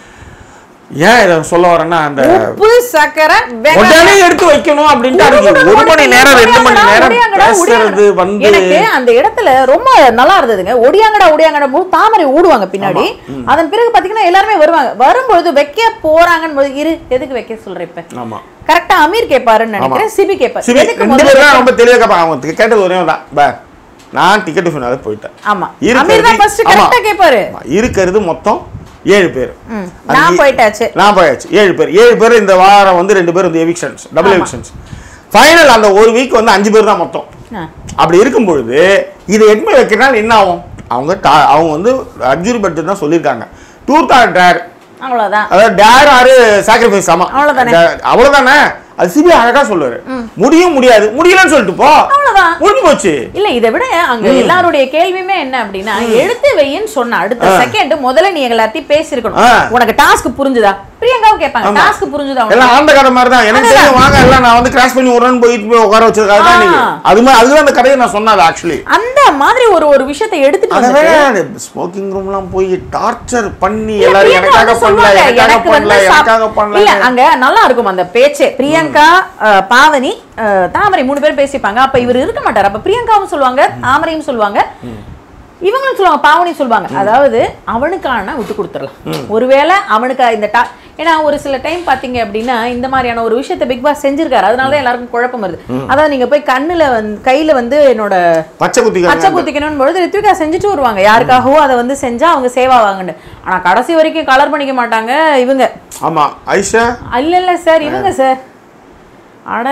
ஏன் இதை சொல்ல வரேன்னா அந்த உப்பு சக்கரை வெங்காயம். உடனே எடுத்து வைக்கணும் அப்படின்ட்டு அதுக்கு ஒரு மணி நேரம் ரெண்டு மணி நேரம் ஒடியாங்கடா, பேசுறது ஒடியாங்கடா. வந்து எனக்கு அந்த இடத்துல ரொம்ப நல்லா இருந்ததுங்க ஒடியாங்கடா ஒடியாங்கடா போது தாமரை ஊடுவாங்க பின்னாடி அதன் பிறகு பாத்தீங்கன்னா எல்லாருமே வருவாங்க வரும்பொழுது வைக்க போறாங்கன்னு போது இரு எதுக்கு வைக்க சொல்ற இப்ப ஆமா கரெக்டா அமீர் கேப்பாருன்னு நினைக்கிறேன் சிபி கேப்பாரு சிவி எதுக்கு ரெண்டு முதல்ல பேரும் வைக்க- ரொம்ப தெளிவாக கேட்பாங்க அவங்க கேட்டது ஒரே தான் பே நான் டிக்கெட் ஃபினால போயிட்டேன் ஆமா இருக்கிறது- அமீர் தான் ஃபர்ஸ்ட் ஆமா. கரெக்டா கேப்பாரு ஆமா, இருக்கிறது மொத்தம் ஏழு பேர் ம், அது நான் ஏ- போயிட்டாச்சு நான் போயாச்சு ஏழு பேர் ஏழு பேர் இந்த வாரம் வந்து ரெண்டு பேர் வந்து எவிக்ஷன்ஸ் டபுள் எவிக்ஷன்ஸ் ஃபைனல் அந்த ஒரு வீக் வந்து அஞ்சு பேர் தான் மொத்தம் ஆ, அப்படி இருக்கும் பொழுது இதை எட்மை வைக்கிறனால என்ன ஆகும் அவங்க டா- அவங்க வந்து அக்ஜுரி பட்ஜெட் தான் சொல்லியிருக்காங்க டூர் ஆர் டேர் அவ்வளவுதான் அதாவது டேர் ஆறு சாக்ரிஃபைஸ் ஆமா அவ்வளவுதானே. Da- அவ்வளவுதானே அது சிபி அழகா சொல்லுவாரு முடியும் முடியாது முடியலன்னு சொல்லிட்டு போ அவ்வளவுதான் முடிஞ்சு போச்சு இல்ல இதை விட அங்க எல்லாருடைய கேள்வியுமே என்ன அப்படின்னா எடுத்து வைன்னு சொன்ன அடுத்த செகண்ட் முதல்ல நீ எல்லாத்தையும் பேசிருக்கணும் ஆ. உனக்கு டாஸ்க் புரிஞ்சுதா பிரியங்காவும் கேட்பாங்க ஆமா. டாஸ்க் புரிஞ்சுதா உனக்கு? எல்லாம் ஆந்த கதை மாதிரி தான் எனக்கு அதுதான். தெரியும் வாங்க எல்லாம் நான் வந்து கிராஸ் பண்ணி விடுறேன்னு போயிட்டு போய் உட்கார வச்சதுக்காக தான் ஆ. நீங்க அது மாதிரி அதுதான் அந்த கதையை நான் சொன்னது ஆக்சுவலி அந்த மாதிரி ஒரு ஒரு விஷயத்தை எடுத்துட்டு அதை வந்து விட ஸ்மோக்கிங் ரூம்லாம் போய் டார்ச்சர் பண்ணி இல்ல, எல்லாரும் பிரியங்கா எனக்காக வந்து பண்ணல சொல்லுவாங்க, எனக்காக எனக்கு வந்து பண்ணல சாப்- எனக்காக இல்ல பண்ணல அங்க நல்லா இருக்கும் அந்த பேச்சே பிரியங்கா அஹ், பாவனி அஹ், தாமரை மூணு பேரும் பேசிப்பாங்க அப்ப இவர் இருக்க மாட்டார் அப்ப பிரியங்காவும் சொல்லுவாங்க தாமரையும் சொல்லுவாங்க இவங்களும் சொல்லுவாங்க பாவனி சொல்லுவாங்க அதாவது அவனுக்கான விட்டு கொடுத்துடலாம் ஒருவேளை அவனுக்கு இந்த டா ஏன்னா ஒரு சில டைம் பாத்தீங்க அப்படின்னா இந்த மாதிரியான ஒரு விஷயத்தை பிக் பாஸ் செஞ்சிருக்காரு அதனால தான் எல்லாருக்கும் குழப்பம் வருது அதாவது நீங்க போய் கண்ணுல வந்து கையில வந்து என்னோட பச்சை குத்தி பச்சை குத்திக்கணும் பொழுது ரித்விகா செஞ்சுட்டு வருவாங்க யாருக்காகவோ அதை வந்து செஞ்சா அவங்க சேவாவாங்கன்னு ஆனா கடைசி வரைக்கும் கலர் பண்ணிக்க மாட்டாங்க இவங்க ஆமா ஐஷா இல்ல இல்ல சார் இவங்க சார் அட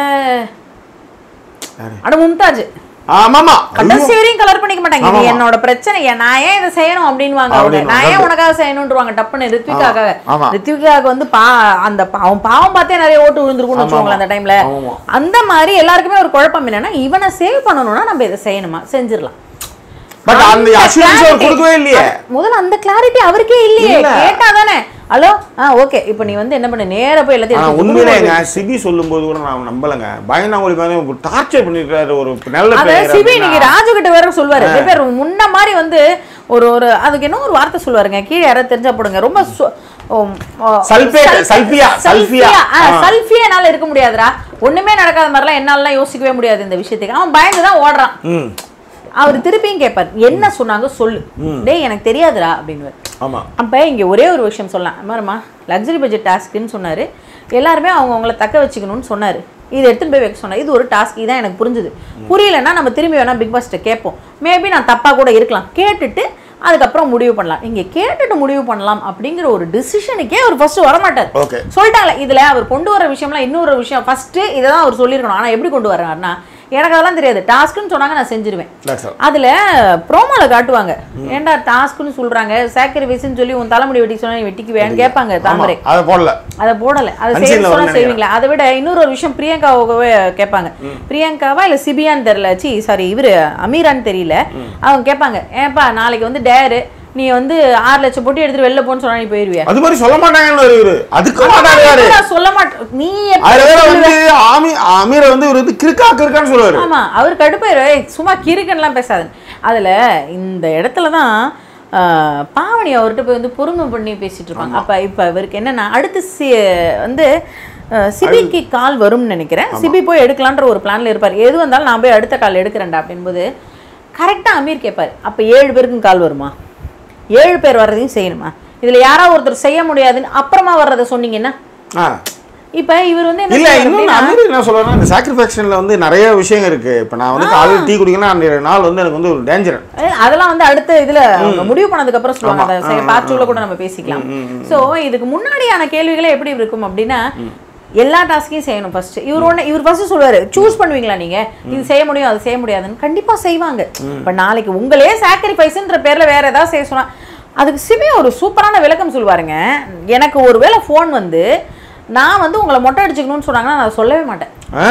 யாரு? அட மும்தாஜ் ஆமாமா கடைசி வரையும் கலர் பண்ணிக்க மாட்டாங்க இது ஆமாமா. என்னோட பிரச்சனை ஏன் நான் ஏன் இதை செய்யணும் அப்படின்வாங்க அவங்க அப்படின்னு நான் ஏன் அதாவது- உனக்காக செய்யணும்ன்றவாங்க டப்புன்னு ரித்விகாக்காக ஆமா. ரித்விகாவுக்கு வந்து பா அந்த பா- அவன் பாவம் பார்த்தே நிறைய ஓட்டு விழுந்திருக்கும்னு ஆமா, வச்சுக்கோங்களேன் அந்த டைம்ல ஆமா. அந்த மாதிரி எல்லாருக்குமே ஒரு குழப்பம் என்னன்னா இவனை சேவ் பண்ணணும்னா நம்ம இதை செய்யணுமா செஞ்சிடலாம் பட் அந்த அந்த அஷூரன்ஸ் அவர் clarity- கொடுக்கவே இல்லையே முதல்ல அந்த கிளாரிட்டி அவருக்கே இல்லையே இல்ல. கேட்டா தானே ஹலோ ஆ ஓகே இப்போ நீ வந்து என்ன பண்ண நேரா போய் எல்லாத்தையும் ஆனா எடுத்து உண்மையிலேங்க சிபி சொல்லும்போது கூட நான் நம்பலங்க பயந்தாங்கொழி மாதிரி டார்ச்சர் பண்ணிருக்காரு ஒரு நல்ல அத player சிபி அப்படின்னா. இன்னைக்கு ராஜு கிட்ட வேற சொல்லுவாரு நிறைய பேர் முன்ன மாதிரி வந்து ஒரு ஒரு அதுக்கு என்ன ஒரு வார்த்தை சொல்லுவாருங்க கீழே யாராவது தெரிஞ்சா போடுங்க ரொம்ப சு- ஓம், ஓ, சல்பேட், சல்பே- சல்பியா, சல்பியா. ஆ, ஆ. சல்பியா என்னால இருக்க முடியாதுடா ஒண்ணுமே நடக்காத மாதிரிலாம் என்னாலலாம் யோசிக்கவே முடியாது இந்த விஷயத்துக்கு அவன் பயந்து தான் ஓடுறான் ம் அவர் திருப்பியும் கேட்பார் என்ன சொன்னாங்க சொல்லு டேய் எனக்கு தெரியாதுடா அப்படின்னு ஆமா அப்போ இங்கே ஒரே ஒரு விஷயம் சொல்லலாம் மாருமா லக்ஸரி பட்ஜெட் டாஸ்க்குன்னு சொன்னார் எல்லாருமே அவங்க அவங்கள தக்க வச்சுக்கணும்னு சொன்னார் இதை எடுத்துன்னு போய் வைக்க சொன்னார் இது ஒரு டாஸ்க் இதான் எனக்கு புரிஞ்சுது புரியலன்னா நம்ம திரும்பி வேணா பிக் பாஸ்ட்டை கேட்போம் மேபி நான் தப்பாக கூட இருக்கலாம் கேட்டுட்டு அதுக்கப்புறம் முடிவு பண்ணலாம் இங்கே கேட்டுட்டு முடிவு பண்ணலாம் அப்படிங்கிற ஒரு டிசிஷனுக்கே அவர் ஃபர்ஸ்ட் வரமாட்டார் ஓகே சொல்லிட்டாங்களே இதில் அவர் கொண்டு வர விஷயம்லாம் இன்னொரு விஷயம் ஃபஸ்ட்டு இதை தான் அவர் சொல்லியிருக்கணும் ஆனால் எப்படி கொண்டு வர்றாருன்னா எனக்கு அதெல்லாம் தெரியாது டாஸ்க்குன்னு சொன்னாங்க நான் செஞ்சிருவேன் தட்ஸ் ஆல் அதுல ப்ரோமோல காட்டுவாங்க ஏன்டா டாஸ்க்னு சொல்றாங்க சாக்ரிஃபைஸ்னு சொல்லி உன் தலைமுடி வெட்டி சொன்னா நீ வெட்டிக்குவேன்னு கேட்பாங்க ஆமா தாமரை அதை போடல அதை போடல அதை Unseen செய்ய ல சொன்னா வரும்னு செய்வீங்களா அதை விட இன்னொரு ஒரு விஷயம் பிரியங்காவே கேட்பாங்க பிரியங்காவா இல்ல சிபியான்னு தெரியல சி சாரி இவரு அமீரான்னு தெரியல அவங்க கேட்பாங்க ஏன்பா நாளைக்கு வந்து டேரு நீ வந்து ஆறு லட்சம் போட்டு எடுத்துட்டு வெளில போன்னு சொன்னா நீ போயிருவியா அது மாதிரி சொல்ல மாட்டாங்கன்னு ஒரு இவரு அதுக்கு மாட்டாரு நான் சொல்ல மாட்டேன் நீ எப்படி அதுல வேற சொல்லுவ? அமீரை வந்து இவர் வந்து கிறுக்கா கிறுக்கான்னு சொல்லுவாரு ஆமா அவர் கடுப்பாயிரு ஏய் சும்மா கிறுக்கன்லாம் பேசாது அதுல இந்த இடத்துல தான் ஆஹ், பாவனி அவர்கிட்ட போய் வந்து பொறுமை பண்ணி பேசிட்டு இருப்பாங்க அப்ப இப்ப இவருக்கு என்னன்னா அடுத்து சி வந்து ஆஹ், சிபிக்கு கால் வரும்னு நினைக்கிறேன் சிபி போய் எடுக்கலான்ற ஒரு பிளான்ல இருப்பார் எது வந்தாலும் நான் போய் அடுத்த கால் எடுக்கிறேன்டா அப்படின்போது கரெக்டா அமீர் கேட்பாரு அப்ப ஏழு பேருக்கும் கால் வருமா ஏழு பேர் வர்றதையும் செய்யணுமா இதுல யாராவது ஒருத்தர் செய்ய முடியாதுன்னு அப்புறமா வர்றதை சொன்னீங்கன்னா ஆ இப்ப இவர் வந்து என்ன இல்ல சொல்றாரு இன்னொன்னு அப்படின்னா, அமீர் என்ன சொல்றாருன்னா இந்த சாக்ரிஃபேக்ஷன்ல வந்து நிறைய விஷயங்கள் இருக்கு இப்ப நான் வந்து காலையில் டீ குடிக்கணும் அந்த நாள் வந்து எனக்கு வந்து ஒரு டேஞ்சர் ஏய், அதெல்லாம் வந்து அடுத்த இதுல அவங்க முடிவு பண்ணதுக்கு அப்புறம் சொல்லுவாங்க அதை சரி, part two ல கூட நம்ம பேசிக்கலாம் சோ இதுக்கு முன்னாடியான கேள்விகளே எப்படி இருக்கும் அப்படின்னா எல்லா டாஸ்கையும் செய்யணும் ஃபர்ஸ்ட் இவர் ஒண்ணு இவர் ஃபர்ஸ்ட் சொல்லுவாரு சூஸ் பண்ணுவீங்களா நீங்க இது செய்ய முடியும் அது செய்ய முடியாதுன்னு கண்டிப்பா செய்வாங்க இப்ப நாளைக்கு உங்களே சாக்ரிஃபைஸ்ன்ற பேர்ல வேற ஏதாவது செய்ய சொன்னா அதுக்கு சிபி ஒரு சூப்பரான விளக்கம் சொல்லுவாருங்க எனக்கு ஒருவேளை ஃபோன் வந்து நான் வந்து உங்களை மொட்டை அடிச்சுக்கணும்னு சொன்னாங்கன்னா நான் அதை சொல்லவே மாட்டேன் ஆ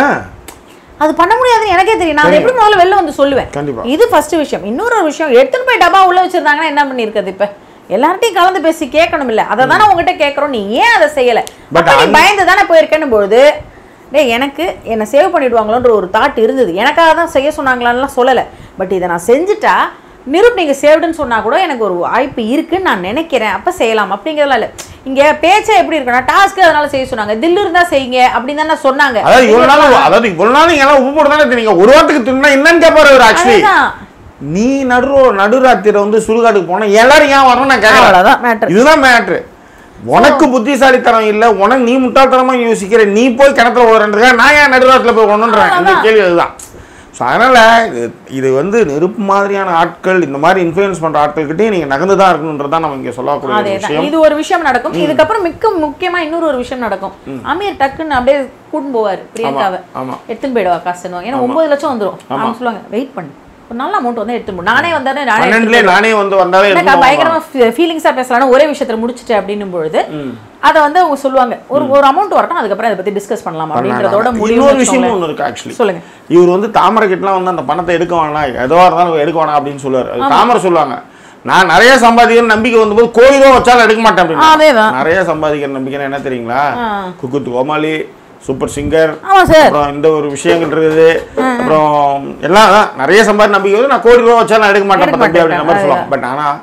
அது பண்ண முடியாதுன்னு எனக்கே தெரியும் நான் அதை எப்படி முதல்ல வெளில வந்து சொல்லுவேன் கண்டிப்பா. இது ஃபர்ஸ்ட் விஷயம் இன்னொரு ஒரு விஷயம் எடுத்துன்னு போய் டப்பா உள்ள வச்சிருந்தாங்கன்னா என்ன பண்ணிருக்கிறது இப்ப எல்லார்ட்டையும் கலந்து பேசி கேட்கணும் இல்ல அதை தானே உங்ககிட்ட கேட்கறோம் நீ ஏன் அதை செய்யல But அப்ப நீ அந்த- பயந்து தானே போயிருக்கேன்னு பொழுது டேய் எனக்கு என்னை சேவ் பண்ணிடுவாங்களோன்ற ஒரு தாட் இருந்தது எனக்காக தான் செய்ய சொன்னாங்களான்லாம் சொல்லலை பட் இதை நான் செஞ்சுட்டா நிருப் நீங்க சேவ்டுன்னு சொன்னா கூட எனக்கு ஒரு வாய்ப்பு இருக்குன்னு நான் நினைக்கிறேன் அப்ப செய்யலாம் அப்படிங்கிறதுலாம் இல்லை இங்க பேச்சே எப்படி இருக்குன்னா டாஸ்க்கு அதனால செய்ய சொன்னாங்க தில்லு இருந்தா செய்யுங்க அப்படின்னு தானே சொன்னாங்க அதாவது இவ்வளவு நாள் அதாவது இவ்வளவு நாள் நீங்க எல்லாம் உப்பு போட்டு தானே தின்னீங்க ஒரு வாரத்துக்கு தின்னா என்னன்னு கேட்பாரு அவர் ஆக்சுவலி அதுதான் நீ நடு நடுராத்திரி வந்து சுடுகாட்டுக்கு போனா எல்லாரும் ஏன் வரணும் நான் கேட்கறேன் அவ்வளவுதான் மேட்டர் இதுதான் மேட்ரு உனக்கு புத்திசாலித்தனம் இல்ல உனக்கு நீ முட்டாள்தனமா யோசிக்கிற நீ போய் கிணத்துல ஓடுறதுக்காக நான் ஏன் நடுராத்துல போய் ஒண்ணுன்றேன் இந்த கேள்வி அதுதான் ஸோ அதனால இது இது வந்து நெருப்பு மாதிரியான ஆட்கள் இந்த மாதிரி இன்ஃப்ளூயன்ஸ் பண்ற ஆட்கள்கிட்டயும் நீங்க நகர்ந்து தான் இருக்கணுன்றதான் நம்ம இங்க சொல்லக்கூடிய ஒரு அதேதான் விஷயம் இது ஒரு விஷயம் நடக்கும் இதுக்கப்புறம் மிக்க முக்கியமா இன்னொரு ஒரு விஷயம் நடக்கும் அமீர் டக்குன்னு அப்படியே கூட்டின்னு போவாரு பிரியங்காவை ஆமா எடுத்துன்னு போயிடுவா காசுன்னு ஏன்னா ஒன்பது லட்சம் வந்துரும் அவங்க சொல்லுவாங்க வெயிட் பண்ணு ஒரு நல்ல அமௌண்ட் வந்து எடுத்துன்னு போ நானே வந்தானே நானே எடுத்துன்னு பன்னெண்டுல நானே வந்து வந்தாலே என்னக்கா எடுத்துட்டு பயங்கரமா ஃபீலிங்ஸா பேசலாம்னு ஒரே விஷயத்துல முடிச்சிட்டேன் அப்படின்னும் பொழுது அதை வந்து அவங்க சொல்லுவாங்க ஒரு ஒரு அமௌண்ட் வரட்டும் அதுக்கப்புறம் அதை பத்தி டிஸ்கஸ் பண்ணலாம் அப்படின்றதோட முடிவு இன்னொரு விஷயமும் ஒன்று இருக்கு ஆக்சுவலி சொல்லுங்க இவர் வந்து தாமரை கிட்டலாம் வந்து அந்த பணத்தை எடுக்க வேணாம் எதுவாக இருந்தாலும் எடுக்க வேணாம் அப்படின்னு சொல்லுவார் அது தாமரை சொல்லுவாங்க நான் நிறைய சம்பாதிக்கிற நம்பிக்கை வந்தபோது கோயிலோ வச்சாலும் எடுக்க மாட்டேன் அப்படின்னு அதேதான் நிறைய சம்பாதிக்கிற நம்பிக்கைன்னா என்ன தெரியுங்களா ஆ. குக்குத்து கோமாளி சூப்பர் சிங்கர் ஆமா சார் அப்புறம் இந்த ஒரு விஷயங்கள் இருக்குது அப்புறம் எல்லாம் அதான் நிறைய சம்பாதி நம்பிக்கை வந்து நான் கோடி ரூபா வச்சா நான் எடுக்க மாட்டேன் எடுக்க தம்பி அப்படின்ற மாதிரி மாட்டேன். சொல்லுவாங்க பட் ஆனால்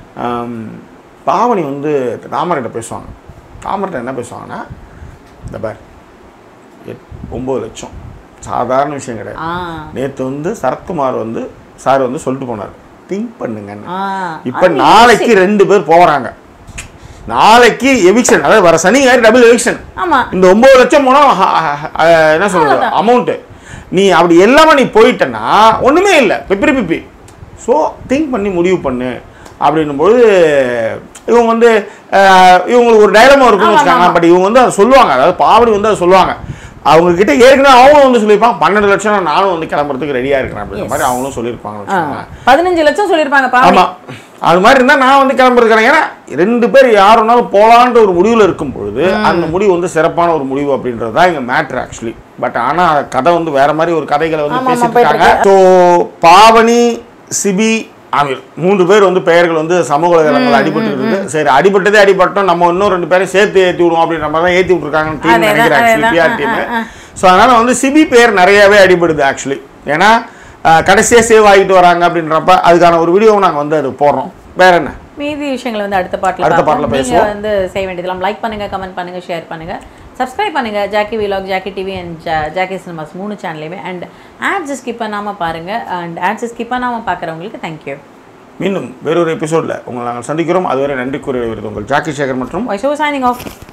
பாவனி வந்து தாமரைகிட்ட பேசுவாங்க தாமரைகிட்ட என்ன பேசுவாங்கன்னா இந்த பார் எட் ஒம்பது லட்சம் சாதாரண விஷயம் கிடையாது ஆ நேற்று வந்து சரத்குமார் வந்து சார் வந்து சொல்லிட்டு போனார் திங்க் பண்ணுங்க ஆ இப்போ நாளைக்கு ரெண்டு பேர் போகிறாங்க நாளைக்கு எவிக்ஷன் அதாவது வர சனி ஞாயிறு டபுள் எவிக்ஷன் ஆமா இந்த ஒம்பது லட்சம் போனால் என்ன சொல்றது அமௌண்ட்டு நீ அப்படி எல்லாமே நீ போயிட்டன்னா ஒன்றுமே இல்லை பிப்பிரி பிப்பி ஸோ திங்க் பண்ணி முடிவு பண்ணு அப்படின்னும்போது இவங்க வந்து அஹ், இவங்களுக்கு ஒரு டைலமா இருக்குன்னு வச்சுக்காங்க பட் இவங்க வந்து அதை சொல்லுவாங்க அதாவது பாவடி வந்து அதை சொல்லுவாங்க அவங்க கிட்ட ஏற்கனவே அவங்களும் வந்து சொல்லியிருப்பாங்க பன்னெண்டு லட்சம் நானும் வந்து கிளம்புறதுக்கு ரெடியாக இருக்கிறேன் அப்படின்ற மாதிரி அவங்களும் சொல்லியிருப்பாங்க வச்சுக்கோங்க பதினஞ்சு லட்சம் சொல்லியிருப்பாங்க பாவம் ஆமா அது மாதிரி இருந்தா நான் வந்து கிளம்பிருக்கிறேன் ஏன்னா ரெண்டு பேர் யார் வேணாலும் போலான்ற ஒரு முடிவுல இருக்கும் பொழுது அந்த முடிவு வந்து சிறப்பான ஒரு முடிவு அப்படின்றது தான் இங்க மேட்ரு ஆக்சுவலி பட் ஆனா கதை வந்து வேற மாதிரி ஒரு கதைகளை வந்து ஆமா, ஆமா, பேசிட்டு போயிட்டு இருக்காங்க ஸோ பாவனி சிபி ஆமீர் மூன்று பேர் வந்து பெயர்கள் வந்து சமூக வலைதளங்கள் அடிபட்டு இருக்கு சரி அடிபட்டதே அடிபட்டோம் நம்ம இன்னும் ரெண்டு பேரும் சேர்த்து ஏற்றி விடுவோம் அப்படின்ற மாதிரி தான் ஏற்றி விட்டுருக்காங்கன்னு டீம் அதேதான், நினைக்கிறேன் ஆக்சுவலி அதேதான். பிஆர் ஆ, டீம் ஆ, ஆ. ஸோ அதனால வந்து சிபி பேர் நிறையவே அடிபடுது ஆக்சுவலி ஏன்னா அஹ், கடைசியா சேவ் ஆகிட்டு வராங்க அப்படின்றப்ப அதுக்கான ஒரு வீடியோவை நாங்கள் வந்து அது போடுறோம் வேற என்ன மீதி விஷயங்களை வந்து அடுத்த பாட்டில் அடுத்த பார்ப்போம் பாட்டுல நீங்க பேசுவோம். வந்து செய்ய வேண்டியதெல்லாம் லைக் பண்ணுங்க கமெண்ட் பண்ணுங்க ஷேர் பண்ணுங்க சப்ஸ்கிரைப் பண்ணுங்க Jackie vlog Jackie TV and Jackie cinemas மூணு சேனல்லையுமே அண்ட் ஆட்ஸ் ஸ்கிப் பண்ணாம பாருங்க அண்ட் ஆட்ஸ் ஸ்கிப் பண்ணாம பார்க்குறவங்களுக்கு தேங்க்யூ மீண்டும் வேறொரு எபிசோடில் உங்களை நாங்கள் சந்திக்கிறோம் அதுவரை நன்றி கூறிய உங்கள் ஜாக்கி சேகர் மற்றும் வாய்ஸ் ஓவர் சைனிங் ஆஃப்